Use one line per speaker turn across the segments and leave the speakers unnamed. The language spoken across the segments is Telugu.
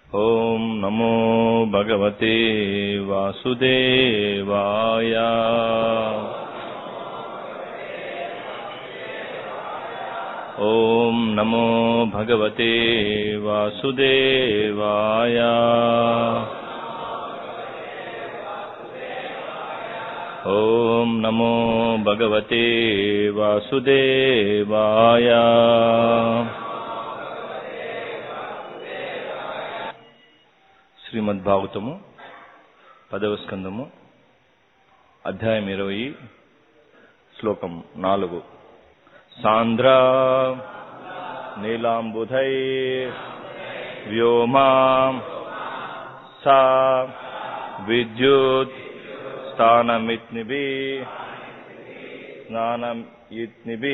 ॐ नमो भगवते वासुदेवाय ॐ नमो भगवते वासुदेवाय ॐ नमो भगवते वासुदेवाय శ్రీమద్భాగవతము పదవ స్కందము అధ్యాయం ఇరవై శ్లోకం నాలుగు సాంద్ర నీలాంబుధై వ్యోమా సా విద్యుత్ స్థానమిత్నిభి స్నానం ఇత్నిభి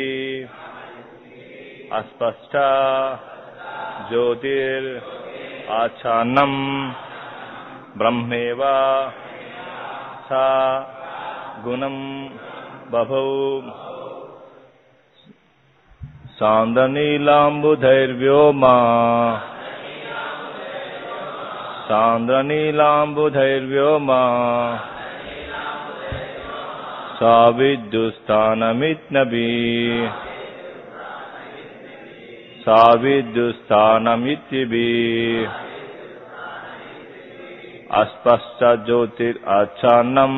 అస్పష్ట జ్యోతిర్ ఆచ్ఛాన్నం బ్రహ్మేవ సా గుణం బభౌ సాంద్రనీలాంబుధైర్వ్యోమా సాంద్రనీలాంబుధైర్వ్యోమా సా విద్యుస్థానమిత్నభి సా విద్యుస్థానమిత్యభి అస్పష్ట జ్యోతిరాచ్ఛాన్నం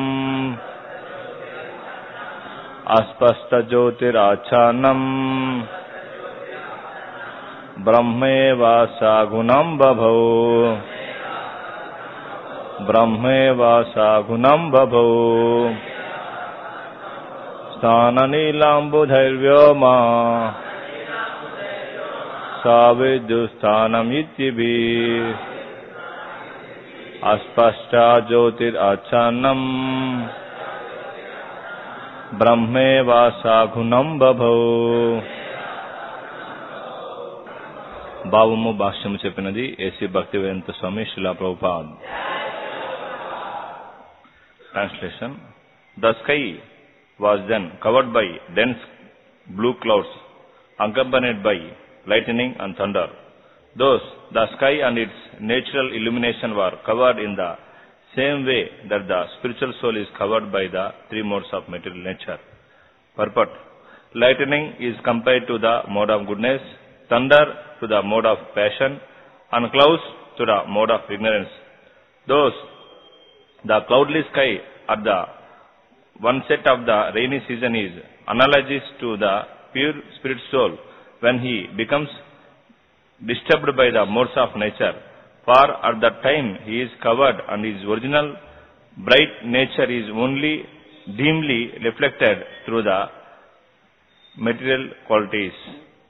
అస్పష్ట జ్యోతిరాచ్ఛాన్నం బ్రహ్మేవా సా గుణం బభౌ బ్రహ్మేవా సా గుణం బభౌ స్థాననీలాంబుధైర్వ్యోమా సా విద్యుస్థానమిత్యభి అస్పష్ట జ్యోతిరాచ్ఛాన్నం బ్రహ్మేవా సా గుణం బభౌ భావము భాష్యము చెప్పినది AC Bhaktivedanta Swami Srila Prabhupad translation the sky was then covered by dense blue clouds accompanied by lightning and thunder. Those, the sky and its natural illumination were covered in the same way that the spiritual soul is covered by the three modes of material nature. Purport. Lightning is compared to the mode of goodness, thunder to the mode of passion, and clouds to the mode of ignorance. Those, the cloudless sky at the one set of the rainy season is analogous to the pure spirit soul when he becomes disturbed by the modes of nature. For at that time he is covered and his original bright nature is only dimly reflected through the material qualities.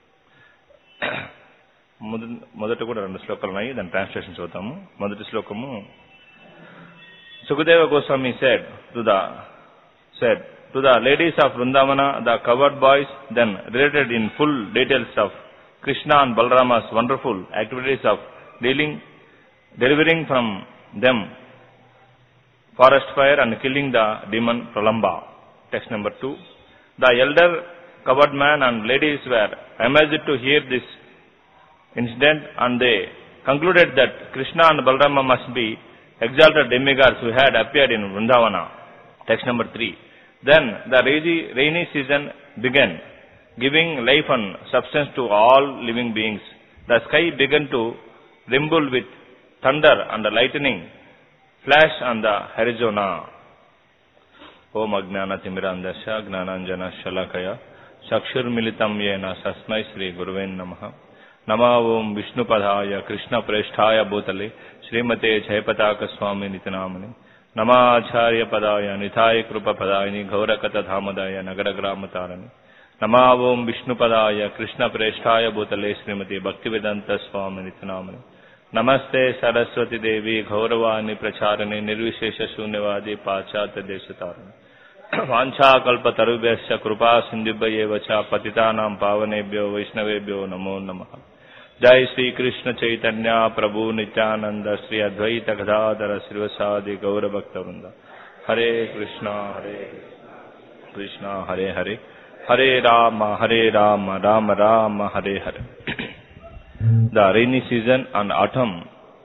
మొద- మొదట కూడా రెండు శ్లోకాలు ఉన్నాయి దాని ట్రాన్స్లేషన్ చూద్దాము మొదటి శ్లోకము Sukhadeva Goswami said to the said to the ladies of Vrindavana, the covered boys then related in full details of Krishna and Balrama's wonderful activities of dealing, delivering from them forest fire and killing the demon Pralamba. Text number two. The elder covered man and ladies were amazed to hear this incident and they concluded that Krishna and Balrama must be exalted demigods who had appeared in Vrindavana. Text number three. Then the rainy, rainy season began, giving life and substance to all living beings. The sky began to rumble with thunder and lightning, flash on the horizon. ఓం అజ్ఞాన తిమిరాందశ జ్ఞానాంజన శలాకయ చక్షుర్మిళితం ఏన సస్మై శ్రీ గురువే నమ నమా ఓం విష్ణుపదాయ కృష్ణ ప్రేష్ఠాయ భూతలే శ్రీమతే జయపతాక స్వామి నితినామని నమాచార్య పదాయ నిథాయ కృప పదాయని గౌరకత ధామదాయ నగర గ్రామ తారని నమా ఓం విష్ణుపదాయ కృష్ణ ప్రేష్ఠాయ భూతలే శ్రీమతి భక్తి వేదాంత స్వామి నితినామని నమస్తే సరస్వతి దేవి గౌరవాన్ని ప్రచారణి నిర్విశేష శూన్యవాది పాశ్చాత్య దేశతారణి వాంఛాకల్పతరుభ్యశ్చ కృపా సింధుభ్యవ చ పతితానాం పావనేభ్యో వైష్ణవేభ్యో నమో నమః జై శ్రీకృష్ణ చైతన్య ప్రభు నిత్యానంద శ్రీ అద్వైత గదాధర శ్రీవసాది గౌరభక్త వృంద హరే కృష్ణ హరే కృష్ణ హరే హరే హరే రామ హరే రామ రామ రామ హరే హరే The rainy season and autumn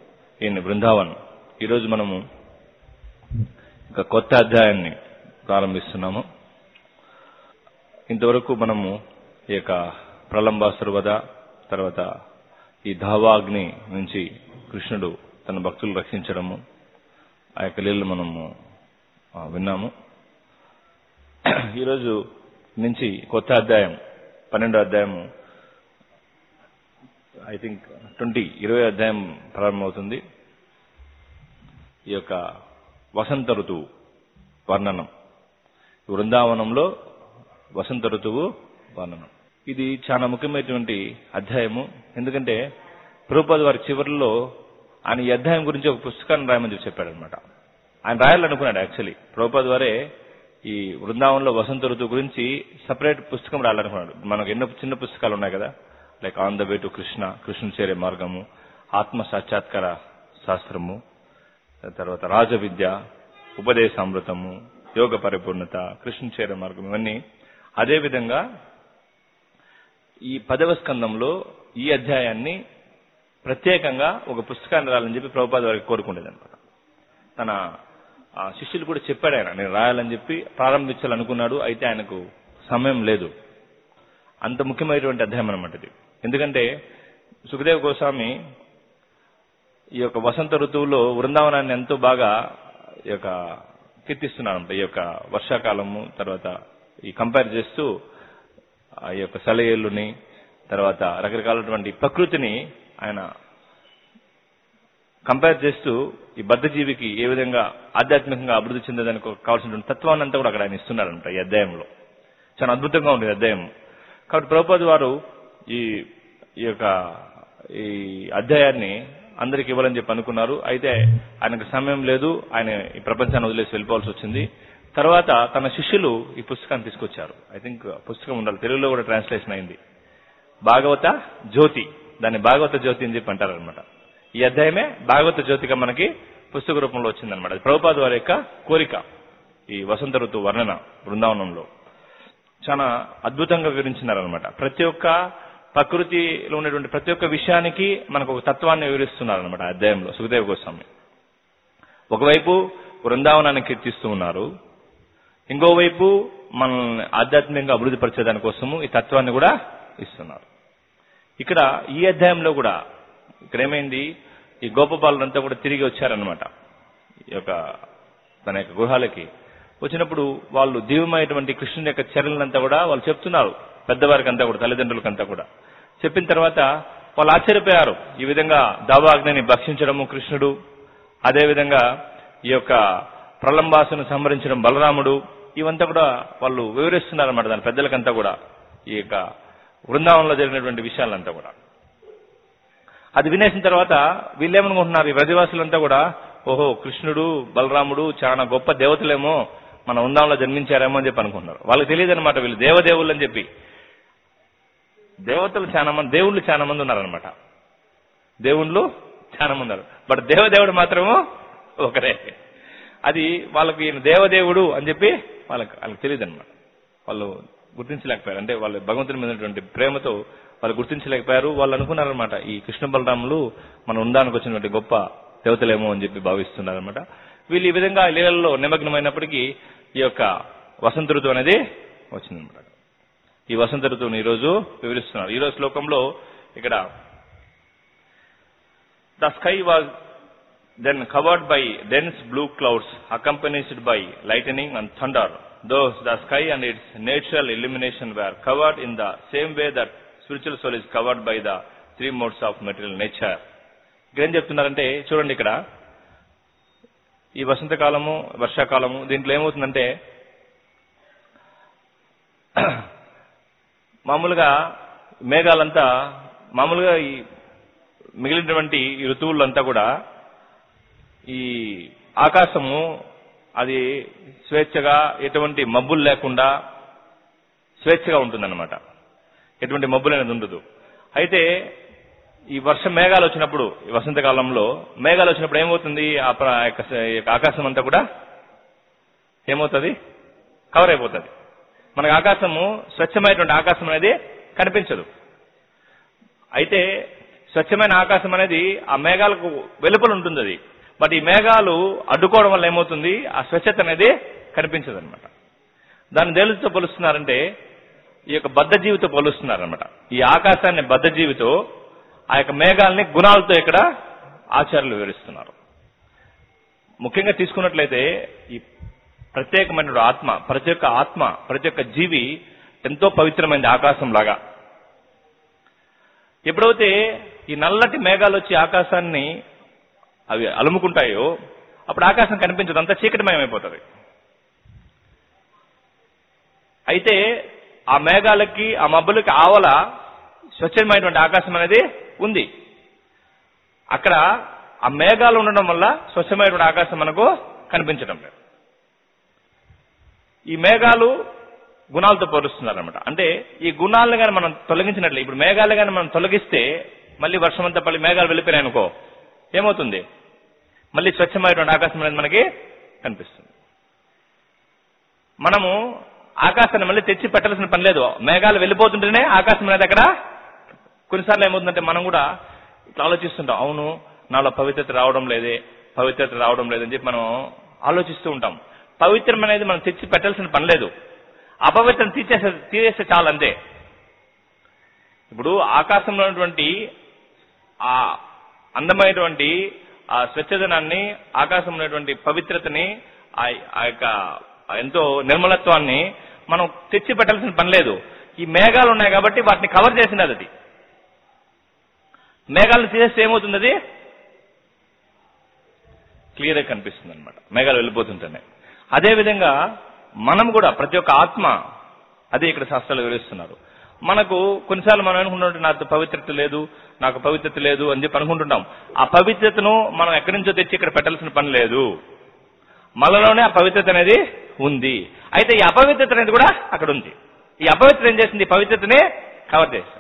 in Vrindavan ఈరోజు మనము ఒక కొత్త అధ్యాయాన్ని ప్రారంభిస్తున్నాము ఇంతవరకు మనము ఈ యొక్క ప్రలంబాసురు వద తర్వాత ఈ ధావాగ్ని నుంచి కృష్ణుడు తన భక్తులు రక్షించడము ఆ యొక్క లీలలు మనము ఆ, విన్నాము ఈరోజు నుంచి కొత్త అధ్యాయం పన్నెండో అధ్యాయము ఐ థింక్ ట్వంటీ ఇరవై అధ్యాయం ప్రారంభమవుతుంది ఈ యొక్క వసంత ఋతువు వర్ణనం బృందావనంలో వసంత ఋతువు వర్ణనం ఇది చాలా ముఖ్యమైనటువంటి అధ్యాయము ఎందుకంటే ప్రభుపాద వారి చివరిలో ఆయన ఈ అధ్యాయం గురించి ఒక పుస్తకాన్ని రాయమని చెప్పి చెప్పాడనమాట ఆయన రాయాలనుకున్నాడు యాక్చువల్లీ ప్రభుపాద వారే ఈ బృందావనంలో వసంత ఋతువు గురించి సపరేట్ పుస్తకం రాయాలనుకున్నాడు మనకు ఎన్నో చిన్న పుస్తకాలు ఉన్నాయి కదా like on the way to Krishna కృష్ణుని చేరే మార్గము ఆత్మ సాక్షాత్కార శాస్త్రము తర్వాత రాజ విద్య ఉపదేశామృతము యోగ పరిపూర్ణత కృష్ణ చేరే మార్గం ఇవన్నీ అదేవిధంగా ఈ పదవ స్కందంలో ఈ అధ్యాయాన్ని ప్రత్యేకంగా ఒక పుస్తకాన్ని రాయాలని చెప్పి ప్రభుపాద వారికి కోరుకుండేది అనమాట తన ఆ, శిష్యులు కూడా చెప్పాడు ఆయన నేను రాయాలని చెప్పి ప్రారంభించాలనుకున్నాడు అయితే ఆయనకు సమయం లేదు అంత ముఖ్యమైనటువంటి అధ్యాయం అనమాట ఇది ఎందుకంటే సుఖదేవ్ గోస్వామి ఈ యొక్క వసంత ఋతువులో వృందావనాన్ని ఎంతో బాగా ఈ యొక్క కీర్తిస్తున్నారంట ఈ యొక్క వర్షాకాలము తర్వాత ఈ కంపేర్ చేస్తూ ఆ యొక్క సెలయేళ్ళుని తర్వాత రకరకాలటువంటి ప్రకృతిని ఆయన కంపేర్ చేస్తూ ఈ బద్ధజీవికి ఏ విధంగా ఆధ్యాత్మికంగా అభివృద్ధి చెందేదానికి కావాల్సినటువంటి తత్వాన్ని అంతా కూడా అక్కడ ఆయన ఇస్తున్నారంట ఈ అధ్యాయంలో చాలా అద్భుతంగా ఉంది ఈ అధ్యాయం కాబట్టి ప్రభుపాద్ వారు ఈ ఈ యొక్క ఈ అధ్యాయాన్ని అందరికి ఇవ్వాలని చెప్పి అనుకున్నారు అయితే ఆయనకు సమయం లేదు ఆయన ఈ ప్రపంచాన్ని వదిలేసి వెళ్ళిపోవాల్సి వచ్చింది తర్వాత తన శిష్యులు ఈ పుస్తకాన్ని తీసుకొచ్చారు ఐ థింక్ పుస్తకం ఉండాలి తెలుగులో కూడా ట్రాన్స్లేషన్ అయింది భాగవత జ్యోతి దాన్ని భాగవత జ్యోతి అని చెప్పి అంటారు అనమాట ఈ అధ్యాయమే భాగవత జ్యోతిగా మనకి పుస్తక రూపంలో వచ్చిందనమాట అది ప్రభుపాద వారి యొక్క కోరిక ఈ వసంత ఋతువు వర్ణన బృందావనంలో చాలా అద్భుతంగా వివరించినారనమాట ప్రతి ఒక్క ప్రకృతిలో ఉన్నటువంటి ప్రతి ఒక్క విషయానికి మనకు ఒక తత్వాన్ని వివరిస్తున్నారనమాట ఆ అధ్యాయంలో సుఖదేవ్ గోస్వామి ఒకవైపు బృందావనాన్ని కీర్తిస్తూ ఉన్నారు ఇంకోవైపు మనల్ని ఆధ్యాత్మికంగా అభివృద్ధి పరిచేదాని కోసము ఈ తత్వాన్ని కూడా ఇస్తున్నారు ఇక్కడ ఈ అధ్యాయంలో కూడా ఇక్కడ ఏమైంది ఈ గోపబాలులంతా కూడా తిరిగి వచ్చారనమాట ఈ యొక్క తన యొక్క గృహాలకి వచ్చినప్పుడు వాళ్ళు దివ్యమైనటువంటి కృష్ణుని యొక్క చర్యలంతా కూడా వాళ్ళు చెప్తున్నారు పెద్దవారికి అంతా కూడా తల్లిదండ్రులకంతా కూడా చెప్పిన తర్వాత వాళ్ళు ఆశ్చర్యపోయారు ఈ విధంగా దావాగ్నిని భక్షించడము కృష్ణుడు అదేవిధంగా ఈ యొక్క ప్రలంబాసును సంహరించడం బలరాముడు ఇవంతా కూడా వాళ్ళు వివరిస్తున్నారన్నమాట దాని పెద్దలకంతా కూడా ఈ యొక్క బృందావనంలో జరిగినటువంటి విషయాలంతా కూడా అది వినేసిన తర్వాత వీళ్ళేమనుకుంటున్నారు ఈ వ్రజవాసులంతా కూడా ఓహో కృష్ణుడు బలరాముడు చాలా గొప్ప దేవతలేమో మన వృందావనంలో జన్మించారేమో అని చెప్పి అనుకుంటున్నారు వాళ్ళకి తెలియదు అనమాట వీళ్ళు దేవదేవుళ్ళు అని చెప్పి దేవతలు చాలా మంది దేవుళ్ళు చాలా మంది ఉన్నారనమాట దేవుళ్ళు చాలా మంది ఉన్నారు బట్ దేవదేవుడు మాత్రము ఒకరే అది వాళ్ళకి ఈయన దేవదేవుడు అని చెప్పి వాళ్ళకి వాళ్ళకి తెలియదు అనమాట వాళ్ళు గుర్తించలేకపోయారు అంటే వాళ్ళ భగవంతుని మీద ఉన్నటువంటి ప్రేమతో వాళ్ళు గుర్తించలేకపోయారు వాళ్ళు అనుకున్నారనమాట ఈ కృష్ణ బలరాములు మన ఉందానికి వచ్చినటువంటి గొప్ప దేవతలేమో అని చెప్పి భావిస్తున్నారనమాట వీళ్ళు ఈ విధంగా లీలల్లో నిమగ్నమైనప్పటికీ ఈ యొక్క వసంత ఋతువు అనేది వచ్చిందనమాట ఈ వసంత ఋతువుని ఈరోజు వివరిస్తున్నారు ఈ రోజు శ్లోకంలో ఇక్కడ the sky was then covered by dense blue clouds accompanied by lightning and thunder. Those the sky and its natural illumination were covered in the same way that spiritual soul is covered by the three modes of material nature. ఇక్కడ ఏం చెప్తున్నారంటే చూడండి ఇక్కడ ఈ వసంతకాలము వర్షాకాలము దీంట్లో ఏమవుతుందంటే మామూలుగా మేఘాలంతా మామూలుగా ఈ మిగిలినటువంటి ఈ ఋతువులంతా కూడా ఈ ఆకాశము అది స్వేచ్ఛగా ఎటువంటి మబ్బులు లేకుండా స్వేచ్ఛగా ఉంటుందన్నమాట ఎటువంటి మబ్బులు అనేది ఉండదు అయితే ఈ వర్షం మేఘాలు వచ్చినప్పుడు ఈ వసంతకాలంలో మేఘాలు వచ్చినప్పుడు ఏమవుతుంది ఆ ప్ర- ఆ యొక్క స- ఈ యొక్క ఆకాశం అంతా కూడా ఏమవుతుంది కవర్ అయిపోతుంది మనకు ఆకాశము స్వచ్ఛమైనటువంటి ఆకాశం అనేది కనిపించదు అయితే స్వచ్ఛమైన ఆకాశం అనేది ఆ మేఘాలకు వెలుపల ఉంటుంది అది బట్ ఈ మేఘాలు అడ్డుకోవడం వల్ల ఏమవుతుంది ఆ స్వచ్ఛత అనేది కనిపించదు అనమాట దాన్ని దేనితో పోలుస్తున్నారంటే ఈ యొక్క బద్ధ జీవితో పోలుస్తున్నారనమాట ఈ ఆకాశాన్ని బద్ధ జీవితో ఆ యొక్క మేఘాలని గుణాలతో ఇక్కడ ఆచార్యులు వివరిస్తున్నారు ముఖ్యంగా తీసుకున్నట్లయితే ఈ ప్రత్యేకమైన ఆత్మ ప్రతి ఒక్క ఆత్మ ప్రతి ఒక్క జీవి ఎంతో పవిత్రమైనది ఆకాశం లాగా ఎప్పుడైతే ఈ నల్లటి మేఘాలు వచ్చి ఆకాశాన్ని అవి అలుముకుంటాయో అప్పుడు ఆకాశం కనిపించదు అంతా చీకటిమయమైపోతుంది అయితే ఆ మేఘాలకి ఆ మబ్బులకి ఆవల స్వచ్ఛమైనటువంటి ఆకాశం అనేది ఉంది అక్కడ ఆ మేఘాలు ఉండడం వల్ల స్వచ్ఛమైనటువంటి ఆకాశం మనకు కనిపించడం లేదు ఈ మేఘాలు గుణాలతో పోలుస్తున్నారనమాట అంటే ఈ గుణాలను కానీ మనం తొలగించినట్లే ఇప్పుడు మేఘాలు కానీ మనం తొలగిస్తే మళ్ళీ వర్షం అంతా పల్లి మేఘాలు వెళ్ళిపోయినాయి అనుకో ఏమవుతుంది మళ్ళీ స్వచ్ఛమైనటువంటి ఆకాశం అనేది మనకి కనిపిస్తుంది మనము ఆకాశాన్ని మళ్ళీ తెచ్చి పెట్టాల్సిన పని లేదు మేఘాలు వెళ్ళిపోతుంటేనే ఆకాశం అనేది అక్కడ కొన్నిసార్లు ఏమవుతుందంటే మనం కూడా ఇట్లా ఆలోచిస్తుంటాం అవును నాలో పవిత్రత రావడం లేదే పవిత్రత రావడం లేదని చెప్పి మనం ఆలోచిస్తూ ఉంటాం పవిత్రం అనేది మనం తెచ్చి పెట్టాల్సిన పని లేదు అపవిత్రం తీసేసే తీసేస్తే చాలు అంతే ఇప్పుడు ఆకాశంలో ఉన్నటువంటి ఆ అందమైనటువంటి ఆ స్వచ్ఛదనాన్ని ఆకాశంలో ఉన్నటువంటి పవిత్రతని ఆ ఆ యొక్క ఎంతో నిర్మలత్వాన్ని మనం తెచ్చి పెట్టాల్సిన పని లేదు ఈ మేఘాలు ఉన్నాయి కాబట్టి వాటిని కవర్ చేసినది అది మేఘాలను తీసేస్తే ఏమవుతుంది అది క్లియర్గా కనిపిస్తుంది అనమాట మేఘాలు వెళ్ళిపోతుంటేనే అదేవిధంగా మనం కూడా ప్రతి ఒక్క ఆత్మ అదే ఇక్కడ శాస్త్రాలు వివరిస్తున్నారు మనకు కొన్నిసార్లు మనం అనుకుంటుంటే నాకు పవిత్రత లేదు నాకు పవిత్రత లేదు అని చెప్పి అనుకుంటుంటాం ఆ పవిత్రతను మనం ఎక్కడి నుంచో తెచ్చి ఇక్కడ పెట్టాల్సిన పని లేదు మనలోనే ఆ పవిత్రత అనేది ఉంది అయితే ఈ అపవిత్రత అనేది కూడా అక్కడ ఉంది ఈ అపవిత్రత ఏం చేసింది ఈ పవిత్రతనే కవర్ చేసింది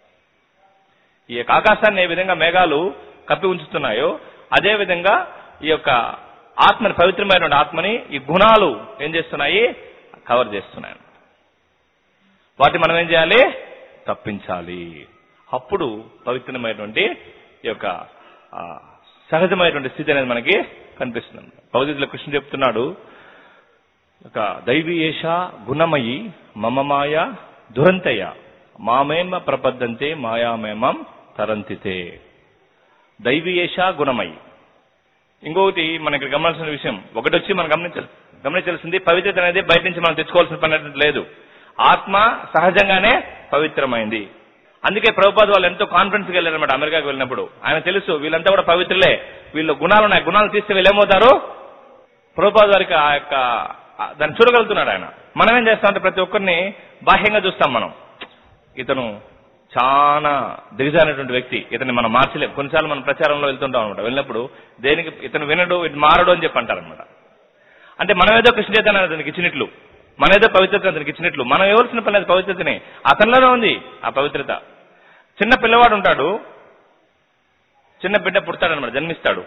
ఈ యొక్క ఆకాశాన్ని ఏ విధంగా మేఘాలు కప్పి ఉంచుతున్నాయో అదే విధంగా ఈ యొక్క ఆత్మని పవిత్రమైనటువంటి ఆత్మని ఈ గుణాలు ఏం చేస్తున్నాయి కవర్ చేస్తున్నాయి వాటిని మనం ఏం చేయాలి తప్పించాలి అప్పుడు పవిత్రమైనటువంటి ఈ యొక్క ఆ, సహజమైనటువంటి స్థితి అనేది మనకి కనిపిస్తుంది భగవద్గీతలో కృష్ణుడు చెప్తున్నాడు ఒక దైవీయేష గుణమయి మమ మాయ దురంతయ మామేమ ప్రపద్దంతే మాయామేమం తరంతితే దైవీయేష గుణమయి ఇంకొకటి మనకి గమనించిన విషయం ఒకటి వచ్చి మనం గమనించాలి గమనించాల్సింది పవిత్రత అనేది బయట నుంచి మనం తెచ్చుకోవాల్సిన పని అనేది లేదు ఆత్మ సహజంగానే పవిత్రమైంది అందుకే ప్రభుపాద్ వాళ్ళు ఎంతో కాన్ఫిడెన్స్ గా వెళ్ళారన్నమాట అమెరికాకి వెళ్ళినప్పుడు ఆయన తెలుసు వీళ్ళంతా కూడా పవిత్రులే వీళ్ళు గుణాలు ఉన్నాయి గుణాలు తీస్తే వీళ్ళు ఏమవుతారు ప్రభుపాద్ వారికి ఆ యొక్క ఆ దాన్ని చూడగలుగుతున్నాడు ఆయన మనం ఏం చేస్తామంటే ప్రతి ఒక్కరిని బాహ్యంగా చూస్తాం మనం ఇతను చాలా దిగజారినటువంటి వ్యక్తి ఇతన్ని మనం మార్చలేం కొన్నిసార్లు మనం ప్రచారంలో వెళ్తుంటాం అనమాట వెళ్ళినప్పుడు దేనికి ఇతను వినడు ఇటు మారడు అని చెప్పి అంటారనమాట అంటే మనం ఏదో కృష్ణ చైతన్య అతనికి ఇచ్చినట్లు మన ఏదో పవిత్రత అతనికి ఇచ్చినట్లు మనం ఎవరిసిన పని అది పవిత్రతనే అతనిలోనే ఉంది ఆ పవిత్రత చిన్న పిల్లవాడు ఉంటాడు చిన్న బిడ్డ పుడతాడనమాట జన్మిస్తాడు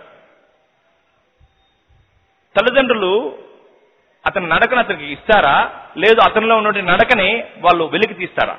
తల్లిదండ్రులు అతని నడకను అతనికి ఇస్తారా లేదు అతనిలో ఉన్నటువంటి నడకని వాళ్ళు వెలికి తీస్తారా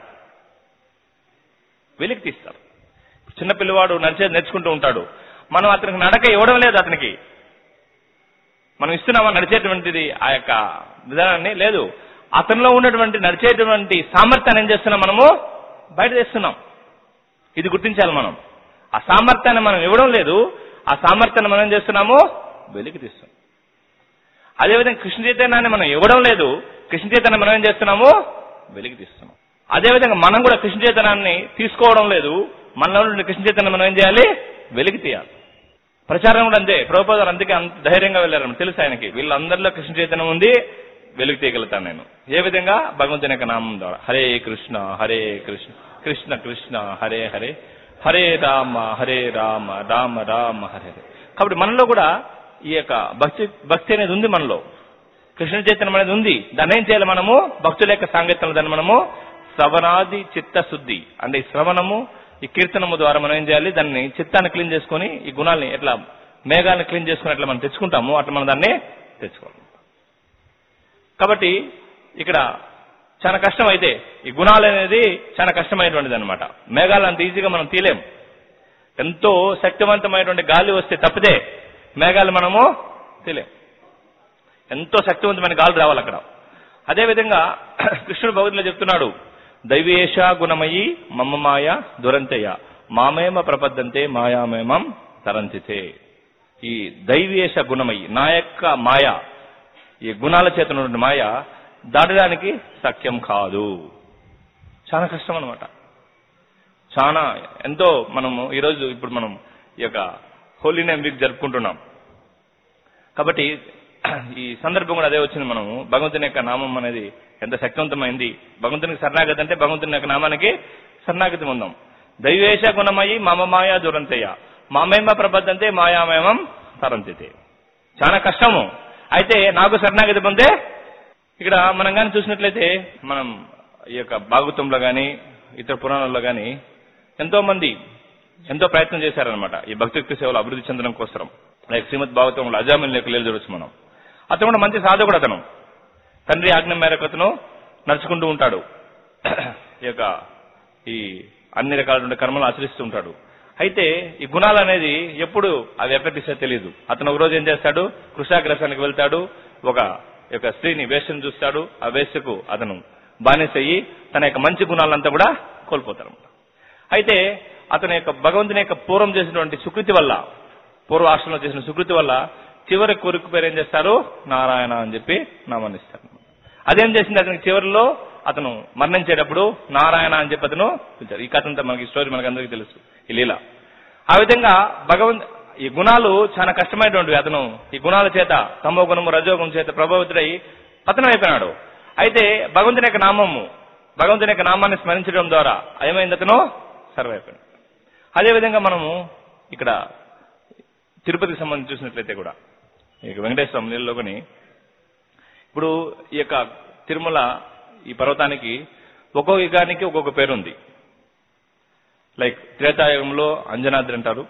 వెలికి తీస్తారు చిన్న పిల్లవాడు నడిచేది నేర్చుకుంటూ ఉంటాడు మనం అతనికి నడక ఇవ్వడం లేదు అతనికి మనం ఇస్తున్నామా నడిచేటువంటిది ఆ యొక్క విధానాన్ని లేదు అతనిలో ఉన్నటువంటి నడిచేటువంటి సామర్థ్యాన్ని ఏం చేస్తున్నాం మనము బయట తెస్తున్నాం ఇది గుర్తించాలి మనం ఆ సామర్థ్యాన్ని మనం ఇవ్వడం లేదు ఆ సామర్థ్యాన్ని మనం ఏం చేస్తున్నాము వెలికి తీస్తున్నాం అదేవిధంగా కృష్ణ చైతన్యాన్ని మనం ఇవ్వడం లేదు కృష్ణ చైతన్యం మనం ఏం చేస్తున్నాము వెలికి తీస్తున్నాం అదేవిధంగా మనం కూడా కృష్ణ చైతన్యాన్ని తీసుకోవడం లేదు మనలో ఉన్న కృష్ణ చైతన్యం మనం ఏం చేయాలి వెలికి తీయాలి ప్రచారం కూడా అంతే ప్రభుపాదాలు అందుకే అంత ధైర్యంగా వెళ్ళారు తెలుసు ఆయనకి వీళ్ళందరిలో కృష్ణ చైతన్యం ఉంది వెలుగు తీయగలుగుతాను నేను ఏ విధంగా భగవంతుని యొక్క నామం ద్వారా హరే కృష్ణ హరే కృష్ణ కృష్ణ కృష్ణ హరే హరే హరే రామ హరే రామ రామ రామ హరే హరే కాబట్టి మనలో కూడా ఈ యొక్క భక్తి భక్తి అనేది ఉంది మనలో కృష్ణ చైతన్యం అనేది ఉంది దాన్ని ఏం చేయాలి మనము భక్తుల యొక్క సాంగత్యంలో దాన్ని మనము శ్రవణాది చిత్తశుద్ధి అంటే ఈ శ్రవణము ఈ కీర్తనము ద్వారా మనం ఏం చేయాలి దాన్ని చిత్తాన్ని క్లీన్ చేసుకొని ఈ గుణాలని ఎట్లా మేఘాన్ని క్లీన్ చేసుకుని ఎట్లా మనం తెచ్చుకుంటామో అట్లా మనం దాన్ని తెచ్చుకోవాలి కాబట్టి ఇక్కడ చాలా కష్టం అయితే ఈ గుణాలు అనేది చాలా కష్టమైనటువంటిది అనమాట మేఘాలు అంత ఈజీగా మనం తీలేం ఎంతో శక్తివంతమైనటువంటి గాలి వస్తే తప్పితే మేఘాలు మనము తెలియం ఎంతో శక్తివంతమైన గాలి రావాలి అక్కడ అదేవిధంగా కృష్ణుడు భగవద్లో చెప్తున్నాడు దైవేశ గుణమయి మమ్మ మాయ దురంతయ్య మామేమ ప్రపద్దంతే మాయామేమం తరంతితే ఈ దైవేశ గుణమయి నా యొక్క మాయ ఈ గుణాల చేత ఉన్నటువంటి మాయ దాటడానికి సఖ్యం కాదు చాలా కష్టం అనమాట చాలా ఎంతో మనము ఈరోజు ఇప్పుడు మనం ఈ యొక్క హోలీ నేమ్ వీక్ జరుపుకుంటున్నాం కాబట్టి ఈ సందర్భం కూడా అదే వచ్చింది మనము భగవంతుని యొక్క నామం అనేది ఎంత శక్తివంతమైంది భగవంతునికి శరణాగతి అంటే భగవంతుని యొక్క నామానికి శరణాగతి ఉందాం దైవేశ గుణమయి మమ మాయా దురంతయ్య మామేమ ప్రబద్ధంతే మాయామేమం తరంతితే చాలా కష్టము అయితే నాకు శరణాగతి పొందే ఇక్కడ మనం కానీ చూసినట్లయితే మనం ఈ యొక్క భాగవతంలో కానీ ఇతర పురాణాల్లో కానీ ఎంతో మంది ఎంతో ప్రయత్నం చేశారనమాట ఈ భక్తియుక్తి సేవలు అభివృద్ధి చెందడం కోసం లైక్ శ్రీమద్ భాగవతంలో అజామిల్ యొక్క లీల చూడొచ్చు మనం అతను కూడా మంచి సాధకుడు అతను తండ్రి ఆజ్ఞ మేరకు అతను నడుచుకుంటూ ఉంటాడు ఈ యొక్క ఈ అన్ని రకాల కర్మలు ఆచరిస్తూ ఉంటాడు అయితే ఈ గుణాలు అనేది ఎప్పుడు అవి ఎఫెక్ట్ ఇస్తే తెలియదు అతను ఒక రోజు ఏం చేస్తాడు కృషాగ్రసానికి వెళ్తాడు ఒక యొక్క స్త్రీని వేష్యను చూస్తాడు ఆ వేష్యకు అతను బానిసయ్యి తన యొక్క మంచి గుణాలంతా కూడా కోల్పోతాడు అయితే అతని యొక్క భగవంతుని యొక్క పూర్వం చేసినటువంటి సుకృతి వల్ల పూర్వ ఆశ్రమంలో చేసిన సుకృతి వల్ల చివరి కోరిక పేరు ఏం చేస్తారు నారాయణ అని చెప్పి నామనిస్తారు అదేం చేసింది అతనికి చివరిలో అతను మరణించేటప్పుడు నారాయణ అని చెప్పి అతను పిలిచారు ఈ కథ అంతా మనకి స్టోరీ మనకి అందరికీ తెలుసు ఈ లీల ఆ విధంగా భగవంత్ ఈ గుణాలు చాలా కష్టమైనటువంటివి అతను ఈ గుణాల చేత తమో గుణము రజోగుణం చేత ప్రభావితుడై పతనం అయిపోయినాడు అయితే భగవంతుని యొక్క నామము భగవంతుని యొక్క నామాన్ని స్మరించడం ద్వారా ఏమైంది అతను సర్వ్ అయిపోయాడు అదేవిధంగా మనము ఇక్కడ తిరుపతికి సంబంధించి చూసినట్లయితే కూడా ఇక వెంకటేశ్వర నీళ్ళలో కొని ఇప్పుడు ఈ యొక్క తిరుమల ఈ పర్వతానికి ఒక్కొక్క యుగానికి ఒక్కొక్క పేరు ఉంది లైక్ త్రేతాయుగంలో అంజనాద్రి అంటారు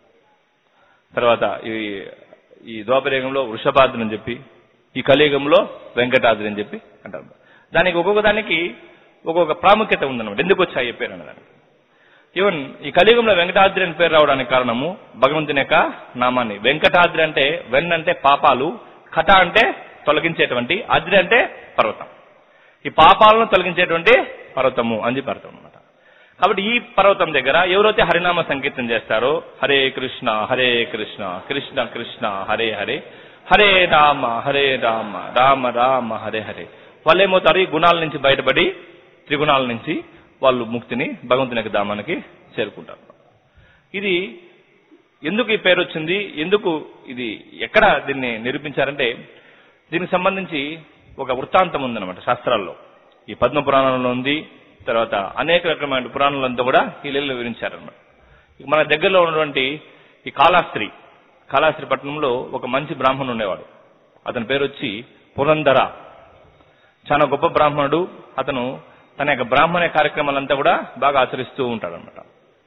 తర్వాత ఈ ఈ ద్వాపరయుగంలో వృషభాద్రి అని చెప్పి ఈ కలియుగంలో వెంకటాద్రి అని చెప్పి అంటారు దానికి ఒక్కొక్క దానికి ఒక్కొక్క ప్రాముఖ్యత ఉందన్నమాట ఎందుకు వచ్చాయి ఈ పేరు అన్నదానికి ఈవెన్ ఈ కలియుగంలో వెంకటాద్రి అని పేరు రావడానికి కారణము భగవంతుని యొక్క నామాన్ని వెంకటాద్రి అంటే వెన్ అంటే పాపాలు కట అంటే తొలగించేటువంటి అద్రి అంటే పర్వతం ఈ పాపాలను తొలగించేటువంటి పర్వతము అని చెప్పి అర్థం అనమాట కాబట్టి ఈ పర్వతం దగ్గర ఎవరైతే హరినామ సంకీర్తన చేస్తారో హరే కృష్ణ హరే కృష్ణ కృష్ణ కృష్ణ హరే హరే హరే రామ హరే రామ రామ రామ హరే హరే వాళ్ళు ఏమవుతారు ఈ గుణాల నుంచి బయటపడి త్రిగుణాల నుంచి వాళ్ళు ముక్తిని భగవంతుని యొక్క ధామానికి చేరుకుంటారు ఇది ఎందుకు ఈ పేరు వచ్చింది ఎందుకు ఇది ఎక్కడ దీన్ని నిరూపించారంటే దీనికి సంబంధించి ఒక వృత్తాంతం ఉందన్నమాట శాస్త్రాల్లో ఈ పద్మ పురాణంలో ఉంది తర్వాత అనేక రకమైన పురాణాలంతా కూడా ఈ లీలలో వివరించారన్నమాట మన దగ్గరలో ఉన్నటువంటి ఈ కాళాస్త్రి కాళాస్త్రి పట్టణంలో ఒక మంచి బ్రాహ్మణుడు ఉండేవాడు అతని పేరు వచ్చి పురంధర చాలా గొప్ప బ్రాహ్మణుడు అతను తన యొక్క బ్రాహ్మణ కార్యక్రమాలంతా కూడా బాగా ఆచరిస్తూ ఉంటాడనమాట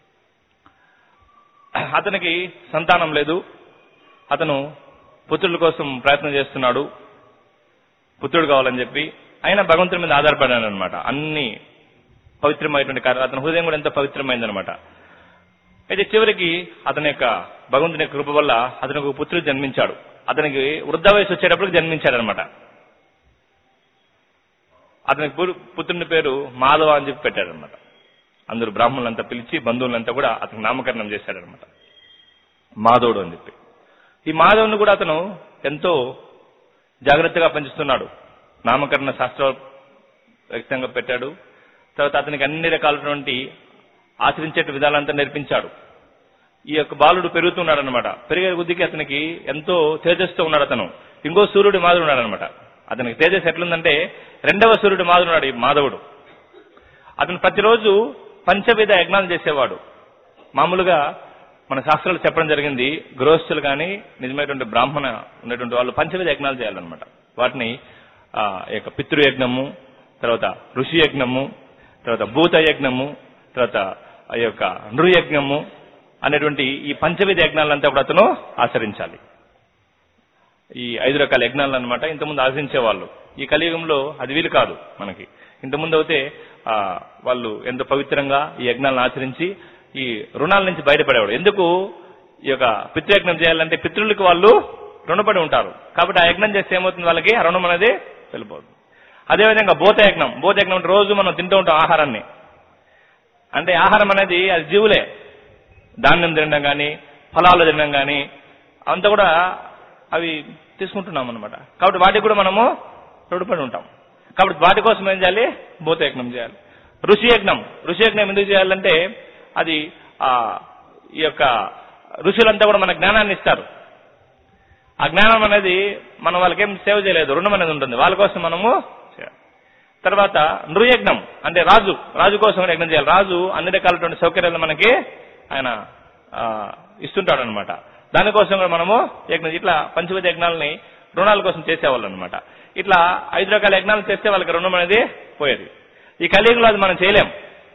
అతనికి సంతానం లేదు అతను పుత్రుల కోసం ప్రయత్నం చేస్తున్నాడు పుత్రుడు కావాలని చెప్పి అయినా భగవంతుడి మీద ఆధారపడాడు అనమాట అన్ని పవిత్రమైనటువంటి కార్యాలు అతని హృదయం కూడా ఎంతో పవిత్రమైందనమాట అయితే చివరికి అతని యొక్క భగవంతుని యొక్క కృప వల్ల అతనికి ఒక పుత్రుడు జన్మించాడు అతనికి వృద్ధ వయసు వచ్చేటప్పటికి జన్మించాడనమాట అతనికి పు- పుత్రుని పేరు మాధవ అని చెప్పి పెట్టాడనమాట అందరూ బ్రాహ్మణులంతా పిలిచి బంధువులంతా కూడా అతనికి నామకరణం చేశాడనమాట మాధవుడు అని చెప్పి ఈ మాధవుని కూడా అతను ఎంతో జాగ్రత్తగా పెంచుతున్నాడు నామకరణ శాస్త్ర వ్యక్తంగా పెట్టాడు తర్వాత అతనికి అన్ని రకాలైనటువంటి ఆచరించే విధాలంతా నేర్పించాడు ఈ యొక్క బాలుడు పెరుగుతున్నాడు అనమాట పెరిగే కొద్దికి అతనికి ఎంతో తేజస్తో ఉన్నాడు అతను ఇంకో సూర్యుడి మాదిరి ఉన్నాడు అనమాట అతనికి తేజస్ ఎట్లుందంటే రెండవ సూర్యుడి మాదిరి ఉన్నాడు ఈ మాధవుడు అతను ప్రతిరోజు పంచవిధ యజ్ఞాలు చేసేవాడు మామూలుగా మన శాస్త్రాలు చెప్పడం జరిగింది గృహస్థులు కానీ నిజమైనటువంటి బ్రాహ్మణ ఉన్నటువంటి వాళ్ళు పంచవిధ యజ్ఞాలు చేయాలన్నమాట వాటిని ఆ ఈ యొక్క పితృయజ్ఞము తర్వాత ఋషి యజ్ఞము తర్వాత భూత యజ్ఞము తర్వాత ఆ యొక్క నృయజ్ఞము అనేటువంటి ఈ పంచవిధ యజ్ఞాలంతా కూడా అతను ఆచరించాలి ఈ ఐదు రకాల యజ్ఞాలు అనమాట ఇంతకుముందు ఆచరించేవాళ్ళు ఈ కలియుగంలో అది వీలు కాదు మనకి ఇంతకుముందు అయితే ఆ, వాళ్ళు ఎంతో పవిత్రంగా ఈ యజ్ఞాలను ఆచరించి ఈ రుణాల నుంచి బయటపడేవాడు ఎందుకు ఈ యొక్క పితృయజ్ఞం చేయాలంటే పితృలకు వాళ్ళు రుణపడి ఉంటారు కాబట్టి ఆ యజ్ఞం చేస్తే ఏమవుతుంది వాళ్ళకి ఆ రుణం అనేది వెళ్ళిపోతుంది అదేవిధంగా భూతయజ్ఞం భూతయజ్ఞం అంటే రోజు మనం తింటూ ఉంటాం ఆహారాన్ని అంటే ఆహారం అనేది అది జీవులే ధాన్యం తినడం కానీ ఫలాలు తినడం కానీ అంతా కూడా అవి తీసుకుంటున్నాం అనమాట కాబట్టి వాటికి కూడా మనము రుణపడి ఉంటాం కాబట్టి వాటి కోసం ఏం చేయాలి భూతయజ్ఞం చేయాలి ఋషి యజ్ఞం ఋషి యజ్ఞం ఎందుకు చేయాలంటే అది ఆ ఈ యొక్క ఋషులంతా కూడా మన జ్ఞానాన్ని ఇస్తారు ఆ జ్ఞానం అనేది మనం వాళ్ళకేం సేవ చేయలేదు రుణం అనేది ఉంటుంది వాళ్ళ కోసం మనము చేయాలి తర్వాత నృయజ్ఞం అంటే రాజు రాజు కోసం యజ్ఞం చేయాలి రాజు అన్ని రకాలటువంటి సౌకర్యాలు మనకి ఆయన ఆ, ఇస్తుంటాడు అనమాట దానికోసం కూడా మనము యజ్ఞం ఇట్లా పంచవిధ యజ్ఞాలని రుణాల కోసం చేసేవాళ్ళు అనమాట ఇట్లా ఐదు రకాల యజ్ఞాలు చేస్తే వాళ్ళకి రుణం అనేది పోయేది ఈ కలియుగంలో అది మనం చేయలేం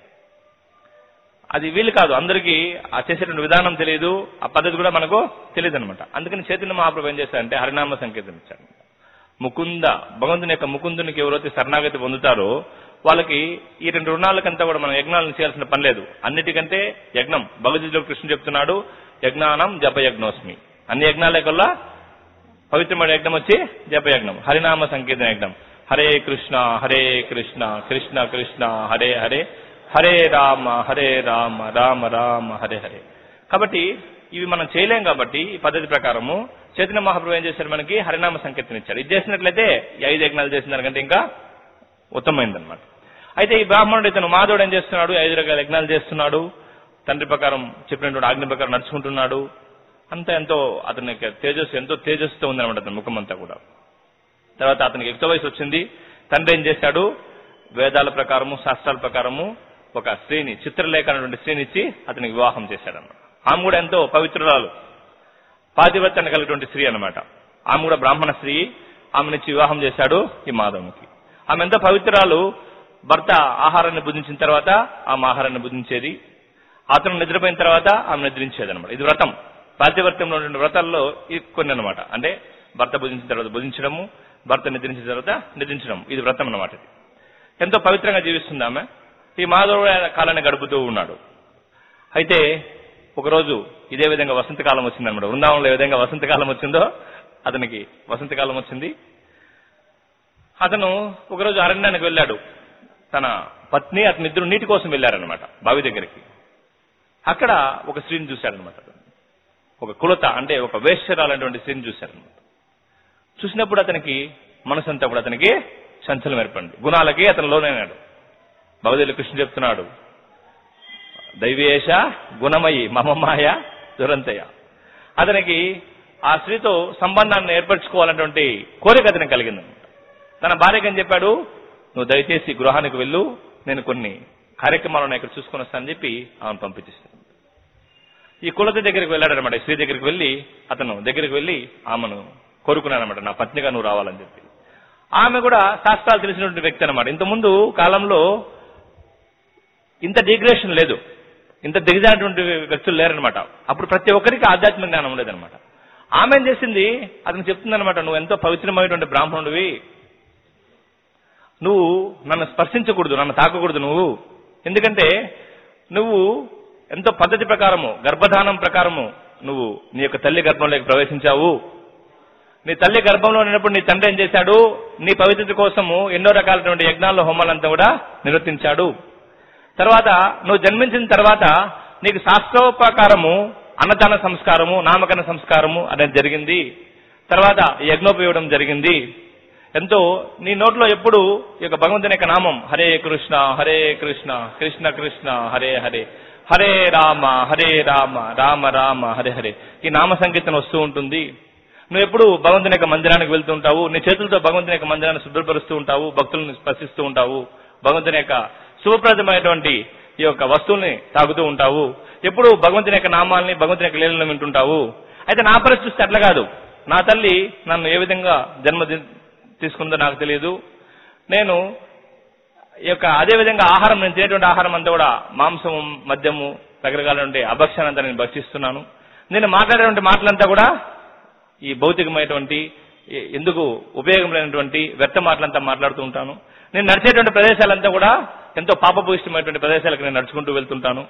అది వీలు కాదు అందరికీ ఆ చేసేటువంటి విధానం తెలియదు ఆ పద్ధతి కూడా మనకు తెలియదు అనమాట అందుకని చైతన్య మహాప్రభు ఏం చేశారంటే హరినామ సంకేతం ఇచ్చారు ముకుంద భగవంతుని యొక్క ముకుందునికి ఎవరైతే శరణాగతి పొందుతారో వాళ్ళకి ఈ రెండు రుణాలకంతా కూడా మనం యజ్ఞాలను చేయాల్సిన పని లేదు అన్నిటికంటే యజ్ఞం భగవద్గీతలో కృష్ణుడు చెప్తున్నాడు యజ్ఞానం జపయజ్ఞోస్మి అన్ని యజ్ఞాల కల్లా పవిత్రమైన యజ్ఞం వచ్చి జపయజ్ఞం హరినామ సంకీర్తన యజ్ఞం హరే కృష్ణ హరే కృష్ణ కృష్ణ కృష్ణ హరే హరే హరే రామ హరే రామ రామ రామ హరే హరే కాబట్టి ఇవి మనం చేయలేం కాబట్టి ఈ పద్ధతి ప్రకారము చైతన్య మహాప్రభు ఏం చేశారు మనకి హరినామ సంకీర్తన ఇచ్చారు ఇది చేసినట్లయితే ఈ ఐదు యజ్ఞాలు చేసిన దానికంటే ఇంకా ఉత్తమమైందనమాట అయితే ఈ బ్రాహ్మణుడు ఇతను మాధవుడు ఏం చేస్తున్నాడు ఐదు రకాల యజ్ఞాలు చేస్తున్నాడు తండ్రి ప్రకారం చెప్పినటువంటి ఆజ్ఞ ప్రకారం నడుచుకుంటున్నాడు అంతా ఎంతో అతని యొక్క తేజస్సు ఎంతో తేజస్సుతో ఉందన్నమాట అతని ముఖం అంతా కూడా తర్వాత అతనికి యుక్త వయసు వచ్చింది తండ్రి ఏం చేశాడు వేదాల ప్రకారము శాస్త్రాల ప్రకారము ఒక స్త్రీని చిత్రలేఖ అనేటువంటి స్త్రీని ఇచ్చి అతనికి వివాహం చేశాడన్నమాట ఆమె కూడా ఎంతో పవిత్రురాలు పాతివ్రత్యాన్ని కలిగినటువంటి స్త్రీ అన్నమాట ఆమె కూడా బ్రాహ్మణ స్త్రీ ఆమెనిచ్చి వివాహం చేశాడు ఈ మాధవునికి ఆమె ఎంతో పవిత్రాలు భర్త ఆహారాన్ని భుజించిన తర్వాత ఆమె ఆహారాన్ని భుజించేది అతను నిద్రపోయిన తర్వాత ఆమె నిద్రించేది అనమాట ఇది వ్రతం పాతివర్త్యంలో ఉన్న వ్రతాల్లో ఇది కొన్ని అనమాట అంటే భర్త భుజించిన తర్వాత భుజించడము భర్త నిద్రించిన తర్వాత నిద్రించడం ఇది వ్రతం అన్నమాట ఇది ఎంతో పవిత్రంగా జీవిస్తుంది ఆమె ఈ మాధవుడు కాలాన్ని గడుపుతూ ఉన్నాడు అయితే ఒకరోజు ఇదే విధంగా వసంతకాలం వచ్చిందన్నమాట వృందావనంలో ఏ విధంగా వసంతకాలం వచ్చిందో అతనికి వసంతకాలం వచ్చింది అతను ఒకరోజు అరణ్యానికి వెళ్ళాడు తన పత్ని అతని ఇద్దరు నీటి కోసం వెళ్ళారనమాట బావి దగ్గరికి అక్కడ ఒక స్త్రీని చూశాడనమాట అతను. ఒక కులత అంటే ఒక వేశ్యరాలైనటువంటి స్త్రీని చూశాడనమాట చూసినప్పుడు అతనికి మనసంతా కూడా అతనికి చంచలం ఏర్పడింది గుణాలకి అతను లోనైనాడు భగవద్గీత కృష్ణ చెప్తున్నాడు దైవేశ గుణమయి మమమాయ దురంతయ అతనికి ఆ స్త్రీతో సంబంధాన్ని ఏర్పరచుకోవాలన్నటువంటి కోరిక అతనికి కలిగిందన్నమాట తన భార్యకి అని చెప్పాడు నువ్వు దయచేసి గృహానికి వెళ్ళు నేను కొన్ని కార్యక్రమాలను ఇక్కడ చూసుకొని వస్తానని చెప్పి ఆమెను పంపించేస్తాను ఈ కులత దగ్గరికి వెళ్ళాడనమాట ఈ స్త్రీ దగ్గరికి వెళ్ళి అతను దగ్గరికి వెళ్ళి ఆమెను కోరుకున్నానమాట నా పత్నిగా నువ్వు రావాలని చెప్పి ఆమె కూడా శాస్త్రాలు తెలిసినటువంటి వ్యక్తి అనమాట ఇంతకుముందు కాలంలో ఇంత డిగ్రేషన్ లేదు ఇంత దిగజారినటువంటి వ్యక్తులు లేరనమాట అప్పుడు ప్రతి ఒక్కరికి ఆధ్యాత్మిక జ్ఞానం లేదనమాట ఆమె ఏం చేసింది అతను చెప్తుందనమాట నువ్వు ఎంతో పవిత్రమైనటువంటి బ్రాహ్మణుడివి నువ్వు నన్ను స్పర్శించకూడదు నన్ను తాకకూడదు నువ్వు ఎందుకంటే నువ్వు ఎంతో పద్ధతి ప్రకారము గర్భధానం ప్రకారము నువ్వు నీ యొక్క తల్లి గర్భంలోకి ప్రవేశించావు నీ తల్లి గర్భంలో ఉన్నప్పుడు నీ తండ్రి ఏం చేశాడు నీ పవిత్రత కోసము ఎన్నో రకాలైనటువంటి యజ్ఞాల్లో హోమాలంతా కూడా నిర్వర్తించాడు తర్వాత నువ్వు జన్మించిన తర్వాత నీకు శాస్త్రోపకారము అన్నదాన సంస్కారము నామకరణ సంస్కారము అనేది జరిగింది తర్వాత యజ్ఞోపయోగం జరిగింది ఎంతో నీ నోట్లో ఎప్పుడు ఈ యొక్క భగవంతుని యొక్క నామం హరే కృష్ణ హరే కృష్ణ కృష్ణ కృష్ణ హరే హరే హరే రామ హరే రామ రామ రామ హరే హరే ఈ నామ సంకీర్తన వస్తూ ఉంటుంది నువ్వు ఎప్పుడు భగవంతుని యొక్క మందిరానికి వెళ్తూ ఉంటావు నీ చేతులతో భగవంతుని యొక్క మందిరాన్ని శుభ్రపరుస్తూ ఉంటావు భక్తులను స్పర్శిస్తూ ఉంటావు భగవంతుని యొక్క శుభప్రదమైనటువంటి ఈ యొక్క వస్తువుల్ని తాగుతూ ఉంటావు ఎప్పుడు భగవంతుని యొక్క నామాల్ని భగవంతుని యొక్క లీలను వింటుంటావు అయితే నా పరిస్థితి అట్లా కాదు నా తల్లి నన్ను ఏ విధంగా జన్మ ది- తీసుకుందో నాకు తెలియదు నేను ఈ యొక్క అదే విధంగా ఆహారం నేను తినేటువంటి ఆహారం అంతా కూడా మాంసము మద్యము రకరకాలటువంటి అభక్షణంతా నేను భక్షిస్తున్నాను నేను మాట్లాడేటువంటి మాటలంతా కూడా ఈ భౌతికమైనటువంటి ఈ- ఎందుకు ఉపయోగం లేనటువంటి వ్యర్థ మాటలంతా మాట్లాడుతూ ఉంటాను నేను నడిచేటువంటి ప్రదేశాలంతా కూడా ఎంతో పాపభూయిష్టమైనటువంటి ప్రదేశాలకు నేను నడుచుకుంటూ వెళ్తుంటాను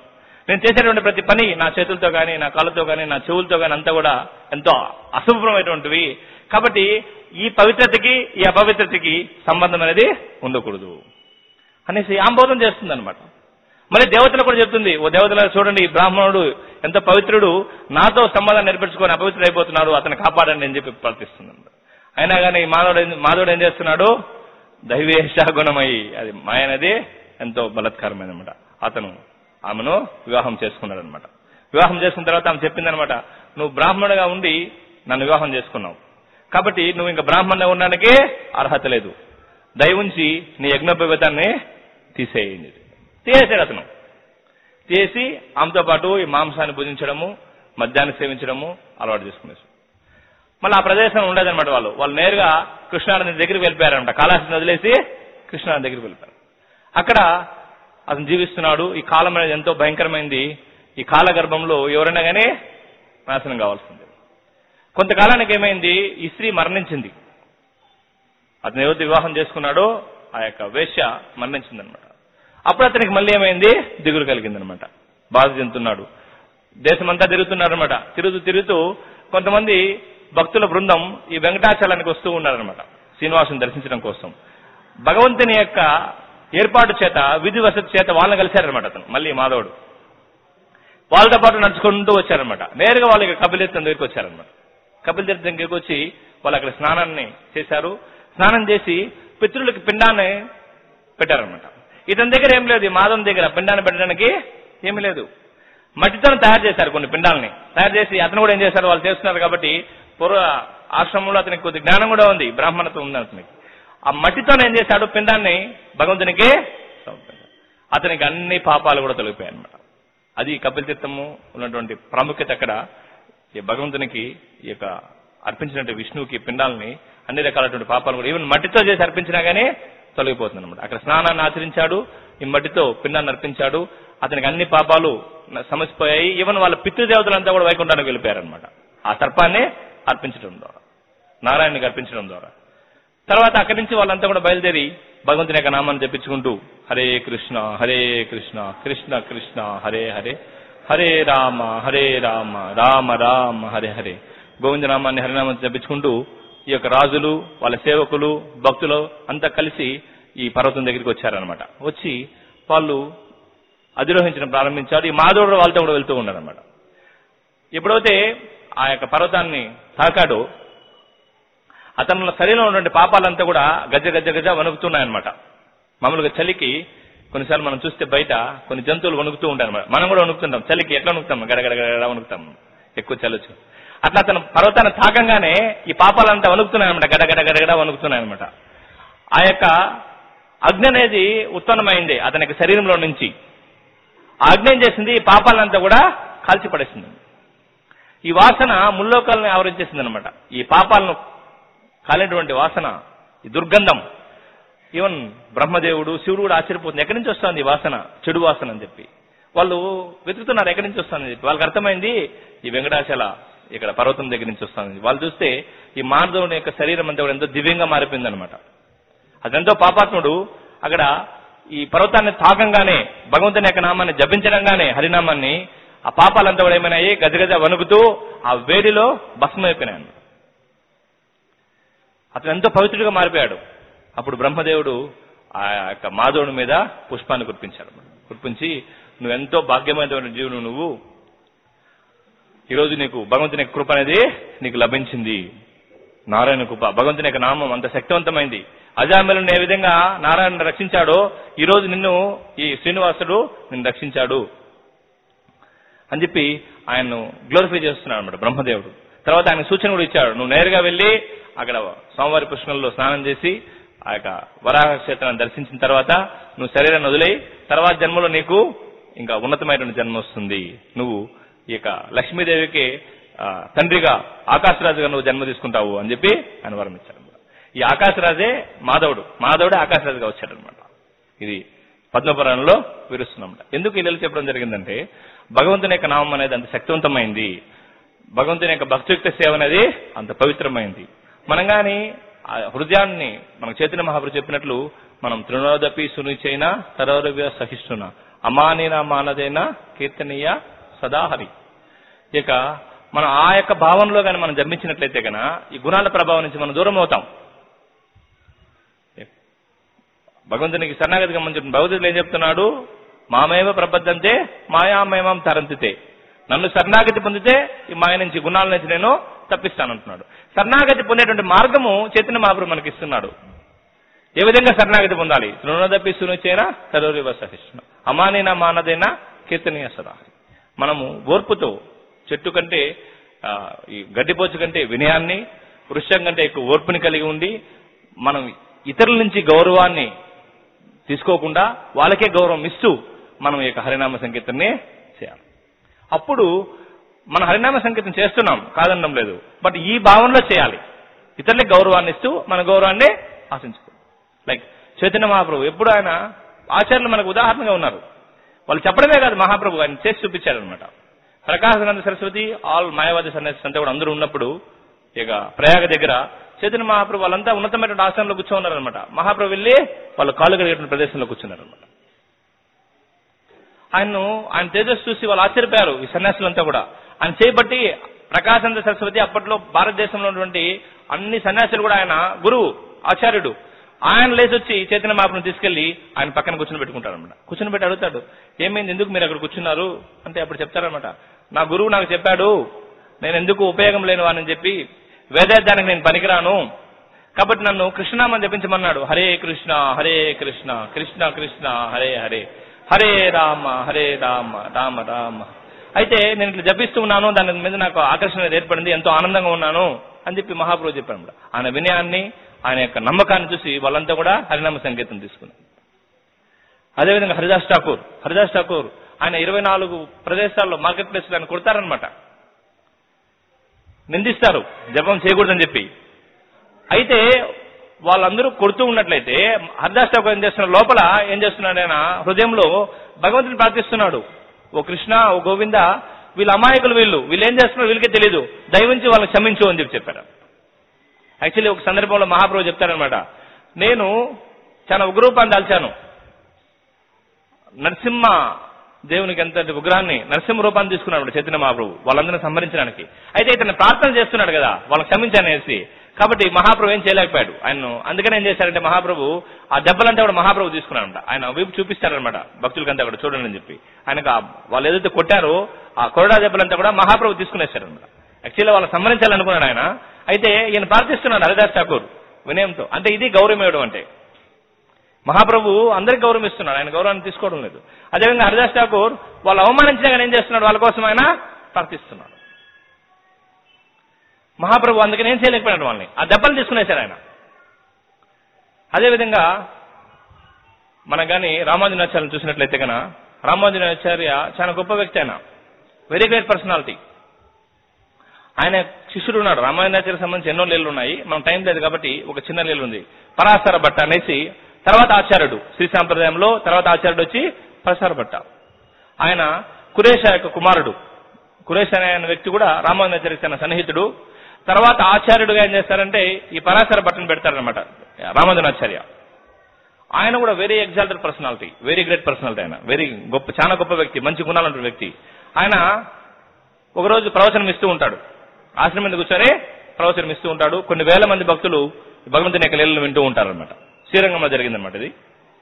నేను చేసేటువంటి ప్రతి పని నా చేతులతో కానీ నా కాళ్ళతో కానీ నా చెవులతో కానీ అంతా కూడా ఎంతో అశుభ్రమైనటువంటివి కాబట్టి ఈ పవిత్రతకి ఈ అపవిత్రతకి సంబంధం అనేది ఉండకూడదు అనేసి ఆంబోధన చేస్తుంది అనమాట మరి దేవతలు కూడా చెప్తుంది ఓ దేవతల చూడండి ఈ బ్రాహ్మణుడు ఎంత పవిత్రుడు నాతో సంబంధం నేర్పించుకొని అపవిత్రుడు అయిపోతున్నాడు అతను కాపాడండి అని చెప్పి ప్రార్థిస్తుంది అయినా కానీ ఈ మానవుడు ఏం- మాధవుడు ఏం చేస్తున్నాడు దైవేశ గుణమై అది మాయ అనేది ఎంతో బలత్కరమైనమాట అతను ఆమెను వివాహం చేసుకున్నాడు అనమాట వివాహం చేసుకున్న తర్వాత ఆమె చెప్పిందనమాట నువ్వు బ్రాహ్మణుడిగా ఉండి నన్ను వివాహం చేసుకున్నావు కాబట్టి నువ్వు ఇంకా బ్రాహ్మణుగా ఉండడానికి అర్హత లేదు దయవుంచి నీ యజ్ఞోపవేతాన్ని తీసేయండి తీసేసాడు అతను తీసి ఆమెతో పాటు ఈ మాంసాన్ని భుజించడము మద్యాన్ని సేవించడము అలవాటు చేసుకునేసి మళ్ళీ ఆ ప్రదేశం ఉండేదన్నమాట వాళ్ళు వాళ్ళు నేరుగా కృష్ణానది దగ్గరికి వెళ్ళిపోయారంట కాళాస్తిని వదిలేసి కృష్ణానది దగ్గరికి వెళ్ళిపోయారు అక్కడ అతను జీవిస్తున్నాడు ఈ కాలం అనేది ఎంతో భయంకరమైంది ఈ కాల గర్భంలో ఎవరైనా కానీ నాశనం కావాల్సింది కొంతకాలానికి ఏమైంది ఈ స్త్రీ మరణించింది అతను ఎవరితో వివాహం చేసుకున్నాడో ఆ యొక్క వేశ్య మరణించిందనమాట అప్పుడు అతనికి మళ్ళీ ఏమైంది దిగులు కలిగిందనమాట బాధ చెందుతున్నాడు దేశమంతా తిరుగుతున్నారనమాట తిరుగుతూ తిరుగుతూ కొంతమంది భక్తుల బృందం ఈ వెంకటాచలానికి వస్తూ ఉన్నారనమాట శ్రీనివాసుని దర్శించడం కోసం భగవంతుని యొక్క ఏర్పాటు చేత విధి వసతి చేత వాళ్ళని కలిశారనమాట అతను మళ్ళీ మాధవుడు వాళ్ళతో పాటు నడుచుకుంటూ వచ్చారనమాట నేరుగా వాళ్ళు ఇక కపిలతీర్థం దగ్గరికి వచ్చారనమాట కపిలతీర్థం దగ్గరికి వచ్చి వాళ్ళు అక్కడ స్నానాన్ని చేశారు స్నానం చేసి పితృలకి పిండాన్ని పెట్టారనమాట ఇతని దగ్గర ఏం లేదు ఈ మాధవం దగ్గర పిండాన్ని పెట్టడానికి ఏమీ లేదు మట్టితో తయారు చేశారు కొన్ని పిండాలని తయారు చేసి అతను కూడా ఏం చేశారు వాళ్ళు చేస్తున్నారు కాబట్టి పూర్వ ఆశ్రమంలో అతనికి కొద్ది జ్ఞానం కూడా ఉంది బ్రాహ్మణత్వం ఉంది అతనికి ఆ మట్టితో ఏం చేశాడు పిండాన్ని భగవంతునికి సమర్పించాడు. అతనికి అన్ని పాపాలు కూడా తొలగిపోయాయి అనమాట అది కపిల తీర్థము ఉన్నటువంటి ప్రాముఖ్యత అక్కడ ఈ భగవంతునికి ఈ యొక్క అర్పించినటువంటి విష్ణువుకి పిండాలని అన్ని రకాలటువంటి పాపాలు కూడా ఈవెన్ మట్టితో చేసి అర్పించినా గానీ తొలగిపోతుంది అనమాట అక్కడ స్నానాన్ని ఆచరించాడు ఈ మట్టితో పిండాన్ని అర్పించాడు అతనికి అన్ని పాపాలు న- సమసిపోయాయి ఈవెన్ వాళ్ళ పితృదేవతలంతా కూడా వైకుంఠానికి వెళ్ళిపోయారనమాట ఆ సర్పాన్ని అర్పించడం ద్వారా నారాయణకి అర్పించడం ద్వారా తర్వాత అక్కడి నుంచి వాళ్ళంతా కూడా బయలుదేరి భగవంతుని యొక్క నామాన్ని జపించుకుంటూ హరే కృష్ణ హరే కృష్ణ కృష్ణ కృష్ణ హరే హరే హరే రామ హరే రామ రామ రామ హరే హరే గోవింద నామాన్ని హరినామాన్ని జపించుకుంటూ ఈ యొక్క రాజులు వాళ్ళ సేవకులు భక్తులు అంతా కలిసి ఈ పర్వతం దగ్గరికి వచ్చారనమాట వచ్చి వాళ్ళు అధిరోహించడం ప్రారంభించారు ఈ మాధవుడు వాళ్ళతో కూడా వెళ్తూ ఉన్నారనమాట ఎప్పుడైతే ఆ యొక్క పర్వతాన్ని తాకాడో అతని శరీరంలో ఉన్నటువంటి పాపాలంతా కూడా గజ గజ గజ వణుకుతున్నాయన్నమాట మామూలుగా చలికి కొన్నిసార్లు మనం చూస్తే బయట కొన్ని జంతువులు వణుకుతూ ఉంటాయి అనమాట మనం కూడా వణుకుతుంటాం చలికి ఎట్లా వణుకుతాం గడగడ గడగడ వణుకుతాం ఎక్కువ చల్లొచ్చు అట్లా అతను పర్వతాన్ని తాకంగానే ఈ పాపాలంతా వణుకుతున్నాయన్నమాట గడగడ గడగడ వణుకుతున్నాయన్నమాట ఆ యొక్క అగ్ని అనేది ఉత్పన్నమైంది అతని యొక్క శరీరంలో నుంచి ఆ అగ్ని ఏం చేసింది ఈ పాపాలంతా కూడా కాల్చి పడేసింది ఈ వాసన ముల్లోకాలను ఆవరించేసింది అనమాట ఈ పాపాలను కాలినటువంటి వాసన ఈ దుర్గంధం ఈవెన్ బ్రహ్మదేవుడు శివుడు కూడా ఆశ్చర్యపోతుంది ఎక్కడి నుంచి వస్తుంది ఈ వాసన చెడు వాసన అని చెప్పి వాళ్ళు వెతుకుతున్నారు ఎక్కడి నుంచి వస్తుందని చెప్పి వాళ్ళకి అర్థమైంది ఈ వెంకటాచల ఇక్కడ పర్వతం దగ్గర నుంచి వస్తుంది వాళ్ళు చూస్తే ఈ మానవుని యొక్క శరీరం అంతా కూడా ఎంతో దివ్యంగా మారిపోయింది అనమాట అదెంతో పాపాత్ముడు అక్కడ ఈ పర్వతాన్ని తాకంగానే భగవంతుని యొక్క నామాన్ని జపించడంగానే హరినామాన్ని ఆ పాపాలంతా కూడా ఏమైనాయి గజగజ వణుకుతూ ఆ వేడిలో భస్మైపోయినాయి అతను ఎంతో పవిత్రుడిగా మారిపోయాడు అప్పుడు బ్రహ్మదేవుడు ఆ యొక్క మాధవుడి మీద పుష్పాన్ని కురిపించాడు కురిపించి నువ్వెంతో భాగ్యమైనటువంటి జీవుడు నువ్వు ఈరోజు నీకు భగవంతుని యొక్క కృప అనేది నీకు లభించింది నారాయణ కృప భగవంతుని యొక్క నామం అంత శక్తివంతమైంది అజామిలను ఏ విధంగా నారాయణ రక్షించాడో ఈ రోజు నిన్ను ఈ శ్రీనివాసుడు నిన్ను రక్షించాడు అని చెప్పి ఆయన్ను గ్లోరిఫై చేస్తున్నాడు అనమాట బ్రహ్మదేవుడు తర్వాత ఆయన సూచన కూడా ఇచ్చాడు నువ్వు నేరుగా వెళ్ళి అక్కడ సోమవారి పుష్కరంలో స్నానం చేసి ఆ యొక్క వరాహ క్షేత్రాన్ని దర్శించిన తర్వాత నువ్వు శరీరాన్ని వదిలేయి తర్వాత జన్మలో నీకు ఇంకా ఉన్నతమైనటువంటి జన్మ వస్తుంది నువ్వు ఈ యొక్క లక్ష్మీదేవికి ఆ, తండ్రిగా ఆకాశరాజుగా నువ్వు జన్మ తీసుకుంటావు అని చెప్పి ఆయన వరం ఇచ్చాడు ఈ ఆకాశరాజే మాధవుడు మాధవుడే ఆకాశరాజుగా వచ్చాడనమాట ఇది పద్మపురాణంలో విరుస్తున్నాం ఎందుకు ఈ నెల చెప్పడం జరిగిందంటే భగవంతుని యొక్క నామం అనేది అంత శక్తివంతమైంది భగవంతుని యొక్క భక్తియుక్త సేవ అనేది అంత పవిత్రమైంది మనం గాని ఆ హృదయాన్ని మన చైతన్య మహాప్రభు చెప్పినట్లు మనం తృణోదపి సునిచైన తరోరవ్య సహిష్ణున అమానిన మానదేన కీర్తనీయ సదాహరి ఇక మనం ఆ యొక్క భావంలో కానీ మనం జన్మించినట్లయితే కన ఈ గుణాల ప్రభావం నుంచి మనం దూరం అవుతాం భగవంతునికి శరణాగతి గమనించిన భగవద్గీతలు ఏం చెప్తున్నాడు మామేవ ప్రబద్ధంతే మాయామేమం తరంతితే నన్ను శరణాగతి పొందితే ఈ మాయ నుంచి గుణాల నుంచి నేను తప్పిస్తానంటున్నాడు శరణాగతి పొందేటువంటి మార్గము చైతన్య మహాప్రభు మనకి ఇస్తున్నాడు ఏ విధంగా శరణాగతి పొందాలి తృణదపి సునుచేనా తరోరివ సహిష్ణ అమానైనా మానదైనా కీర్తనీయ సదా మనము ఓర్పుతో చెట్టు కంటే ఆ, ఈ గడ్డిపోచు కంటే వినయాన్ని వృక్షం కంటే ఎక్కువ ఓర్పుని కలిగి ఉండి మనం ఇతరుల నుంచి గౌరవాన్ని తీసుకోకుండా వాళ్ళకే గౌరవం ఇస్తూ మనం ఈ యొక్క హరినామ సంకీర్తనే చేయాలి అప్పుడు మన హరినామ సంకీర్తన చేస్తున్నాం కాదనడం లేదు బట్ ఈ భావనలో చేయాలి ఇతరులకు గౌరవాన్ని ఇస్తూ మన గౌరవాన్ని ఆశించుకో లైక్ చైతన్య మహాప్రభు ఎప్పుడు ఆయన ఆచార్యులు మనకు ఉదాహరణగా ఉన్నారు వాళ్ళు చెప్పడమే కాదు మహాప్రభు ఆయన చేసి చూపించారనమాట ప్రకాశానంద సరస్వతి ఆల్ మాయావాది సన్యాసి అంతా కూడా అందరూ ఉన్నప్పుడు ఇక ప్రయాగ దగ్గర చైతన్య మహాప్రభు వాళ్ళంతా ఉన్నతమైన ఆశ్రమంలో కూర్చోన్నారనమాట మహాప్రభు వెళ్ళి వాళ్ళు కాళ్ళు కడిగేటువంటి ప్రదేశంలో కూర్చున్నారనమాట ఆయన్ను ఆయన తేజస్సు చూసి వాళ్ళు ఆశ్చర్యపోయారు ఈ సన్యాసులంతా కూడా ఆయన చేయబట్టి ప్రకాశానంద సరస్వతి అప్పట్లో భారతదేశంలో ఉన్నటువంటి అన్ని సన్యాసులు కూడా ఆయన గురువు ఆచార్యుడు ఆయన లేచి వచ్చి చైతన్య మహాప్రభుని తీసుకెళ్లి ఆయన పక్కన కూర్చొని పెట్టుకుంటారు అనమాట కూర్చొని పెట్టి అడుగుతాడు ఏమైంది ఎందుకు మీరు అక్కడ కూర్చున్నారు అంటే అప్పుడు చెప్తారనమాట నా గురువు నాకు చెప్పాడు నేను ఎందుకు ఉపయోగం లేని వానని చెప్పి వేదాధ్యానికి నేను పనికిరాను కాబట్టి నన్ను కృష్ణనామని జపించమన్నాడు హరే కృష్ణ హరే కృష్ణ కృష్ణ కృష్ణ హరే హరే హరే రామ హరే రామ రామ రామ అయితే నేను ఇట్లా జపిస్తూ ఉన్నాను దాని మీద నాకు ఆకర్షణ అనేది ఏర్పడింది ఎంతో ఆనందంగా ఉన్నాను అని చెప్పి మహాప్రభు చెప్పాడు ఆయన వినయాన్ని ఆయన యొక్క నమ్మకాన్ని చూసి వాళ్ళంతా కూడా హరినామ సంకేతం తీసుకున్నారు అదేవిధంగా హరిదాస్ ఠాకూర్ హరిదాస్ ఠాకూర్ ఆయన ఇరవై నాలుగు ప్రదేశాల్లో మార్కెట్ ప్లేస్ ఆయన కొడతారనమాట నిందిస్తారు జపం చేయకూడదని చెప్పి అయితే వాళ్ళందరూ కొడుతూ ఉన్నట్లయితే హరిదాస్ ఠాకూర్ ఏం చేస్తున్నాడు లోపల ఏం చేస్తున్నాడు ఆయన హృదయంలో భగవంతుని ప్రార్థిస్తున్నాడు ఓ కృష్ణ ఓ గోవింద వీళ్ళ అమాయకులు వీళ్ళు వీళ్ళు ఏం చేస్తున్నారు వీళ్ళకే తెలియదు దయవించి వాళ్ళని క్షమించు అని చెప్పి చెప్పారు యాక్చువల్లీ ఒక సందర్భంలో మహాప్రభు చెప్తారనమాట నేను చాలా ఉగ్రూపాన్ని దాల్చాను నరసింహ దేవునికి ఎంత విగ్రహాన్ని నరసింహ రూపాన్ని తీసుకున్నాడు చైతన్య మహాప్రభు వాళ్ళందరినీ సంహరించడానికి అయితే ఇతను ప్రార్థన చేస్తున్నాడు కదా వాళ్ళని క్షమించానేసి కాబట్టి మహాప్రభు ఏం చేయలేకపోయాడు ఆయన అందుకని ఏం చేశారంటే మహాప్రభు ఆ దెబ్బలంతా కూడా మహాప్రభు తీసుకున్నాడంట ఆయన వైపు చూపిస్తారనమాట భక్తులకంతా కూడా చూడండి అని చెప్పి ఆయనకు ఆ వాళ్ళు ఏదైతే కొట్టారో ఆ కొరడా దెబ్బలంతా కూడా మహాప్రభు తీసుకునేశారనమాట యాక్చువల్లీ వాళ్ళు సంహరించాలనుకున్నాడు ఆయన అయితే ఈయన ప్రార్థిస్తున్నాడు హరిదాస్ ఠాకూర్ వినయంతో అంటే ఇది గౌరవం ఇవ్వడం అంటే మహాప్రభు అందరికి గౌరవం ఇస్తున్నాడు ఆయన గౌరవాన్ని తీసుకోవడం లేదు అదేవిధంగా హరిదాస్ ఠాకూర్ వాళ్ళు అవమానించినా కానీ ఏం చేస్తున్నాడు వాళ్ళ కోసం ఆయన ప్రార్థిస్తున్నాడు మహాప్రభు అందుకని ఏం చేయలేకపోయినాడు వాళ్ళని ఆ దెబ్బలు తీసుకునేశారు ఆయన అదేవిధంగా మనం కానీ రామానుజనాచార్యం చూసినట్లయితే కన రామానుజనాచార్య చాలా గొప్ప వ్యక్తి ఆయన వెరీ గ్రేట్ పర్సనాలిటీ ఆయన శిష్యుడు ఉన్నాడు రామాయణాచార్య సంబంధించి ఎన్నో లీలలు ఉన్నాయి మనం టైం లేదు కాబట్టి ఒక చిన్న లీల ఉంది పరాశర భట్ట అనేసి తర్వాత ఆచార్యుడు శ్రీ సాంప్రదాయంలో తర్వాత ఆచార్యుడు వచ్చి పరాశర భట్ట ఆయన కురేష యొక్క కుమారుడు కురేష్ అనే ఆయన వ్యక్తి కూడా రామానుజాచార్య తన సన్నిహితుడు తర్వాత ఆచార్యుడుగా ఏం చేస్తారంటే ఈ పరాశర భట్టను పెడతారనమాట రామానుజనాచార్య ఆయన కూడా very exalted personality very great personality ఆయన వెరీ గొప్ప చాలా గొప్ప వ్యక్తి మంచి గుణాలంటే వ్యక్తి ఆయన ఒకరోజు ప్రవచనం ఇస్తూ ఉంటాడు ఆశ్రమం మీద కూర్చొని ప్రవచనం ఇస్తూ ఉంటాడు కొన్ని వేల మంది భక్తులు భగవంతుని యొక్క లీలలు వింటూ ఉంటారనమాట శ్రీరంగంలో జరిగిందనమాట ఇది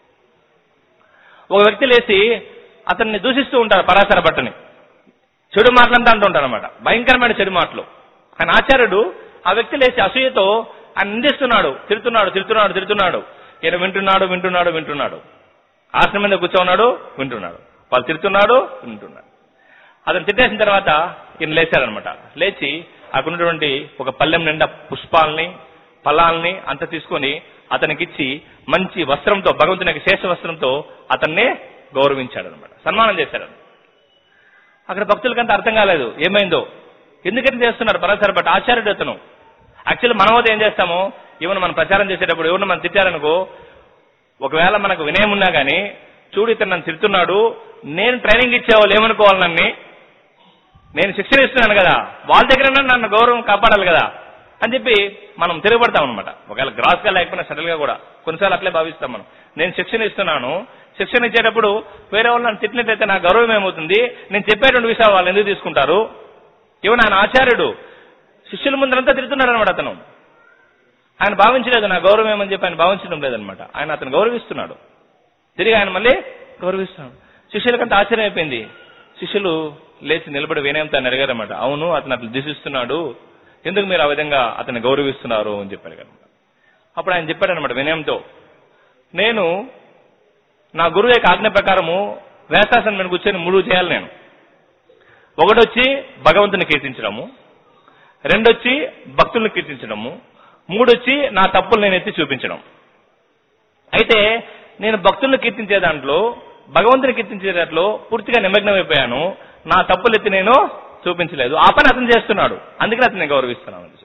ఒక వ్యక్తి లేచి అతన్ని దూషిస్తూ ఉంటారు పరాశర భట్టని చెడు మాటలంతా అంటూ ఉంటారనమాట భయంకరమైన చెడు మాటలు కానీ ఆచార్యుడు ఆ వ్యక్తి లేచి అసూయతో ఆయన నిందిస్తున్నాడు తిడుతున్నాడు తిడుతున్నాడు తిడుతున్నాడు ఈయన వింటున్నాడు వింటున్నాడు వింటున్నాడు ఆశ్రమం మీద కూర్చోన్నాడు వింటున్నాడు వాళ్ళు తిడుతున్నాడు వింటున్నాడు అతను తిట్టేసిన తర్వాత ఈయన లేచారనమాట లేచి అక్కడ ఉన్నటువంటి ఒక పల్లెం నిండా పుష్పాలని ఫలాల్ని అంత తీసుకొని అతనికిచ్చి మంచి వస్త్రంతో భగవంతుని యొక్క శేష వస్త్రంతో అతన్ని గౌరవించాడు అనమాట సన్మానం చేశాడు అక్కడ భక్తులకంత అర్థం కాలేదు ఏమైందో ఎందుకని చేస్తున్నారు పరాశర బట్ ఆచార్యుడు అతను యాక్చువల్లీ మనమైతే ఏం చేస్తాము ఏమైనా మనం ప్రచారం చేసేటప్పుడు ఎవరిని మనం తిట్టారనుకో ఒకవేళ మనకు వినయం ఉన్నా కానీ చూడు ఇతను నన్ను తిడుతున్నాడు నేను ట్రైనింగ్ ఇచ్చేవాళ్ళు ఏమనుకోవాలి నన్ను నేను శిక్షణ ఇస్తున్నాను కదా వాళ్ళ దగ్గర నన్ను గౌరవం కాపాడాలి కదా అని చెప్పి మనం తిరగబడతాం అనమాట ఒకవేళ గ్రాస్ గా లేకపోయినా సడల్ గా కూడా కొన్నిసార్లు అట్లే భావిస్తాం మనం నేను శిక్షణ ఇస్తున్నాను శిక్షణ ఇచ్చేటప్పుడు వేరే వాళ్ళు నన్ను తిట్టినట్టయితే నా గౌరవం ఏమవుతుంది నేను చెప్పేటువంటి విషయాలు వాళ్ళు ఎందుకు తీసుకుంటారు ఈవెన్ ఆయన ఆచార్యుడు శిష్యుల ముందరంతా తిడుతున్నాడు అనమాట అతను ఆయన భావించలేదు నా గౌరవం ఏమని చెప్పి ఆయన భావించడం లేదనమాట ఆయన అతను గౌరవిస్తున్నాడు తిరిగి ఆయన మళ్ళీ గౌరవిస్తున్నాడు శిష్యులకంత ఆశ్చర్యం అయిపోయింది శిష్యులు లేచి నిలబడి వినయంతో ఆయన అడిగారన్నమాట అవును అతను అట్లా దిశిస్తున్నాడు ఎందుకు మీరు ఆ విధంగా అతన్ని గౌరవిస్తున్నారు అని చెప్పాడు కదా అప్పుడు ఆయన చెప్పాడనమాట వినయంతో నేను నా గురువు యొక్క ఆజ్ఞ ప్రకారము వేసాసనం మీద కూర్చొని మూడు చేయాలి నేను ఒకటొచ్చి భగవంతుని కీర్తించడము రెండొచ్చి భక్తుల్ని కీర్తించడము మూడొచ్చి నా తప్పులు నేను ఎత్తి చూపించడం అయితే నేను భక్తుల్ని కీర్తించే దాంట్లో భగవంతుని కీర్తించే దాంట్లో పూర్తిగా నిమగ్నమైపోయాను నా తప్పులు ఎత్తి నేను చూపించలేదు ఆ పని అతను చేస్తున్నాడు అందుకని అతన్ని గౌరవిస్తున్నాను అని చెప్పి.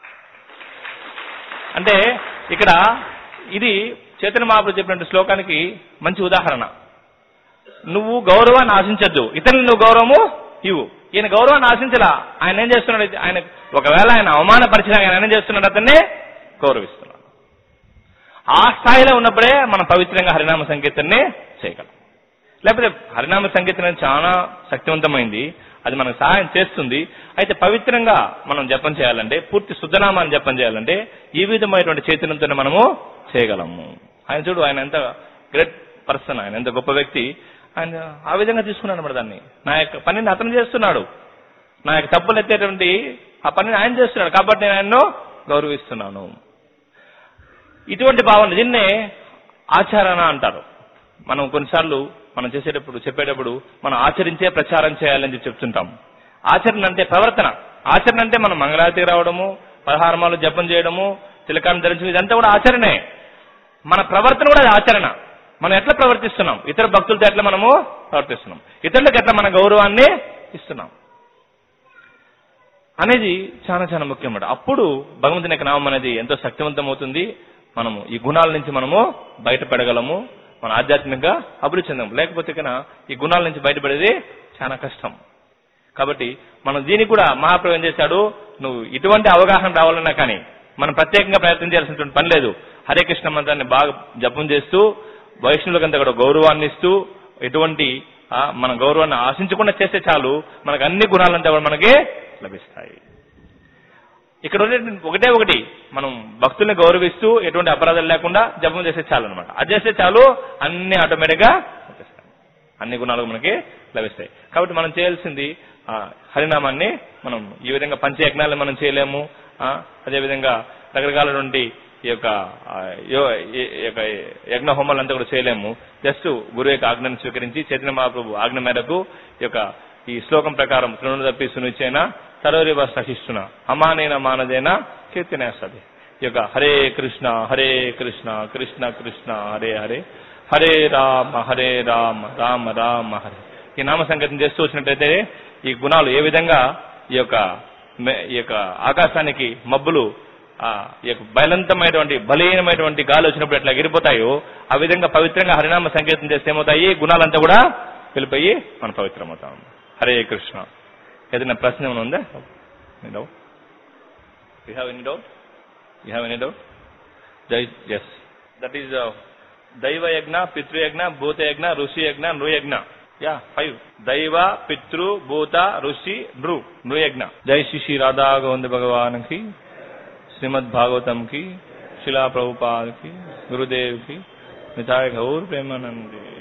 అంటే ఇక్కడ ఇది చైతన్య మహాప్రభు చెప్పినట్టు శ్లోకానికి మంచి ఉదాహరణ నువ్వు గౌరవాన్ని ఆశించద్దు ఇతరులు నువ్వు గౌరవము ఇవ్వు ఈయన గౌరవాన్ని ఆశించలా ఆయన ఏం చేస్తున్నాడు ఆయన ఒకవేళ ఆయన అవమానపరిచినా ఆయన ఏం చేస్తున్నాడు అతన్నే గౌరవిస్తున్నాడు ఆ స్థాయిలో ఉన్నప్పుడే మనం పవిత్రంగా హరినామ సంకీర్తనని చేయగలం లేకపోతే హరినామ సంకీర్తన చాలా శక్తివంతమైంది అది మనకు సహాయం చేస్తుంది అయితే పవిత్రంగా మనం జపం చేయాలంటే పూర్తి శుద్ధనామాన్ని జపం చేయాలంటే ఈ విధమైనటువంటి చైతన్యంతో మనము చేయగలము ఆయన చూడు ఆయన ఎంత గ్రేట్ పర్సన్ ఆయన ఎంత గొప్ప వ్యక్తి ఆయన ఆ విధంగా తీసుకున్నాడు అన్నమాట దాన్ని నా యొక్క పనిని అతను చేస్తున్నాడు నా యొక్క తప్పులు ఎత్తేటువంటి ఆ పనిని ఆయన చేస్తున్నాడు కాబట్టి నేను ఆయన్ను గౌరవిస్తున్నాను ఇటువంటి భావన దీన్నే ఆచరణ అంటారు మనం కొన్నిసార్లు మనం చేసేటప్పుడు చెప్పేటప్పుడు మనం ఆచరించే ప్రచారం చేయాలని చెప్పి చెప్తుంటాం ఆచరణ అంటే ప్రవర్తన ఆచరణ అంటే మనం మంగళారతికి రావడము పదహారమాలు జపం చేయడము తిలకాన్ని ధరించడం ఇదంతా కూడా ఆచరణే మన ప్రవర్తన కూడా అది ఆచరణ మనం ఎట్లా ప్రవర్తిస్తున్నాం ఇతర భక్తులతో ఎట్లా మనము ప్రవర్తిస్తున్నాం ఇతరులకు ఎట్లా మన గౌరవాన్ని ఇస్తున్నాం అనేది చాలా చాలా ముఖ్యం అన్నమాట అప్పుడు భగవంతుని యొక్క నామం అనేది ఎంతో శక్తివంతం అవుతుంది మనము ఈ గుణాల నుంచి మనము బయటపడగలము మన ఆధ్యాత్మికంగా అభివృద్ధి చెందాము లేకపోతే కన్నా ఈ గుణాల నుంచి బయటపడేది చాలా కష్టం కాబట్టి మనం దీనికి కూడా మహాప్రభు ఏం చేశాడు నువ్వు ఇటువంటి అవగాహన రావాలన్నా కానీ మనం ప్రత్యేకంగా ప్రయత్నం చేయాల్సినటువంటి పని లేదు హరే కృష్ణ మంత్రాన్ని బాగా జపం చేస్తూ వైష్ణవులకంతా కూడా గౌరవాన్ని ఇస్తూ ఎటువంటి ఆ, మన గౌరవాన్ని ఆశించకుండా చేస్తే చాలు మనకు అన్ని గుణాలంతా కూడా మనకి లభిస్తాయి ఇక్కడ ఉండేటువంటి ఒకటే ఒకటి మనం భక్తుల్ని గౌరవిస్తూ ఎటువంటి అపరాధాలు లేకుండా జపం చేస్తే చాలు అనమాట అది చేస్తే చాలు అన్ని ఆటోమేటిక్ గా వచ్చేస్తాయి అన్ని గుణాలు మనకి లభిస్తాయి కాబట్టి మనం చేయాల్సింది ఆ, హరినామాన్ని మనం ఈ విధంగా పంచయజ్ఞాలను మనం చేయలేము ఆ, అదేవిధంగా రకరకాలటువంటి ఈ యొక్క ఆ, యో- ఈ- ఈ యొక్క యజ్ఞ హోమాలంతా కూడా చేయలేము జస్ట్ గురువు యొక్క ఆజ్ఞను స్వీకరించి చైతన్య మహాప్రభు ఆజ్ఞ మేరకు ఈ యొక్క ఈ శ్లోకం ప్రకారం తృణ తప్పి సునిచేన సరోరివ సహిష్ణున అమానేన మానదేన కీర్తనేస్తుంది ఈ యొక్క హరే కృష్ణ హరే కృష్ణ కృష్ణ కృష్ణ హరే హరే హరే రామ హరే రామ రామ రామ హరే ఈ నామ సంగీతం చేస్తూ వచ్చినట్టయితే ఈ గుణాలు ఏ విధంగా ఈ యొక్క మె- ఈ యొక్క ఆకాశానికి మబ్బులు ఆ ఈ యొక్క బలవంతమైనటువంటి బలీనమైనటువంటి గాలి వచ్చినప్పుడు ఎట్లా ఎగిరిపోతాయో ఆ విధంగా పవిత్రంగా హరినామ సంకీర్తన చేస్తే ఏమవుతాయి గుణాలంతా కూడా వెళ్ళిపోయి మనం పవిత్రమవుతాం హరే కృష్ణ ఏదైనా ప్రశ్న ఏమైనా ఉందా any doubt you have any doubt you have any doubt జై ఎస్ దట్ ఈస్ దైవ యజ్ఞ పితృయజ్ఞ భూతయజ్ఞ ఋషి యజ్ఞ నృయజ్ఞ యా ఫైవ్ దైవ పితృ భూత ఋషి నృ నృయజ్ఞ జై శ్రీ శ్రీ రాధా గోవింద భగవాన్ కి శ్రీమద్ భాగవతం కి శిలా ప్రభుపాద్ కి గురుదేవ్ కి నితాయ గౌర్ ప్రేమానంది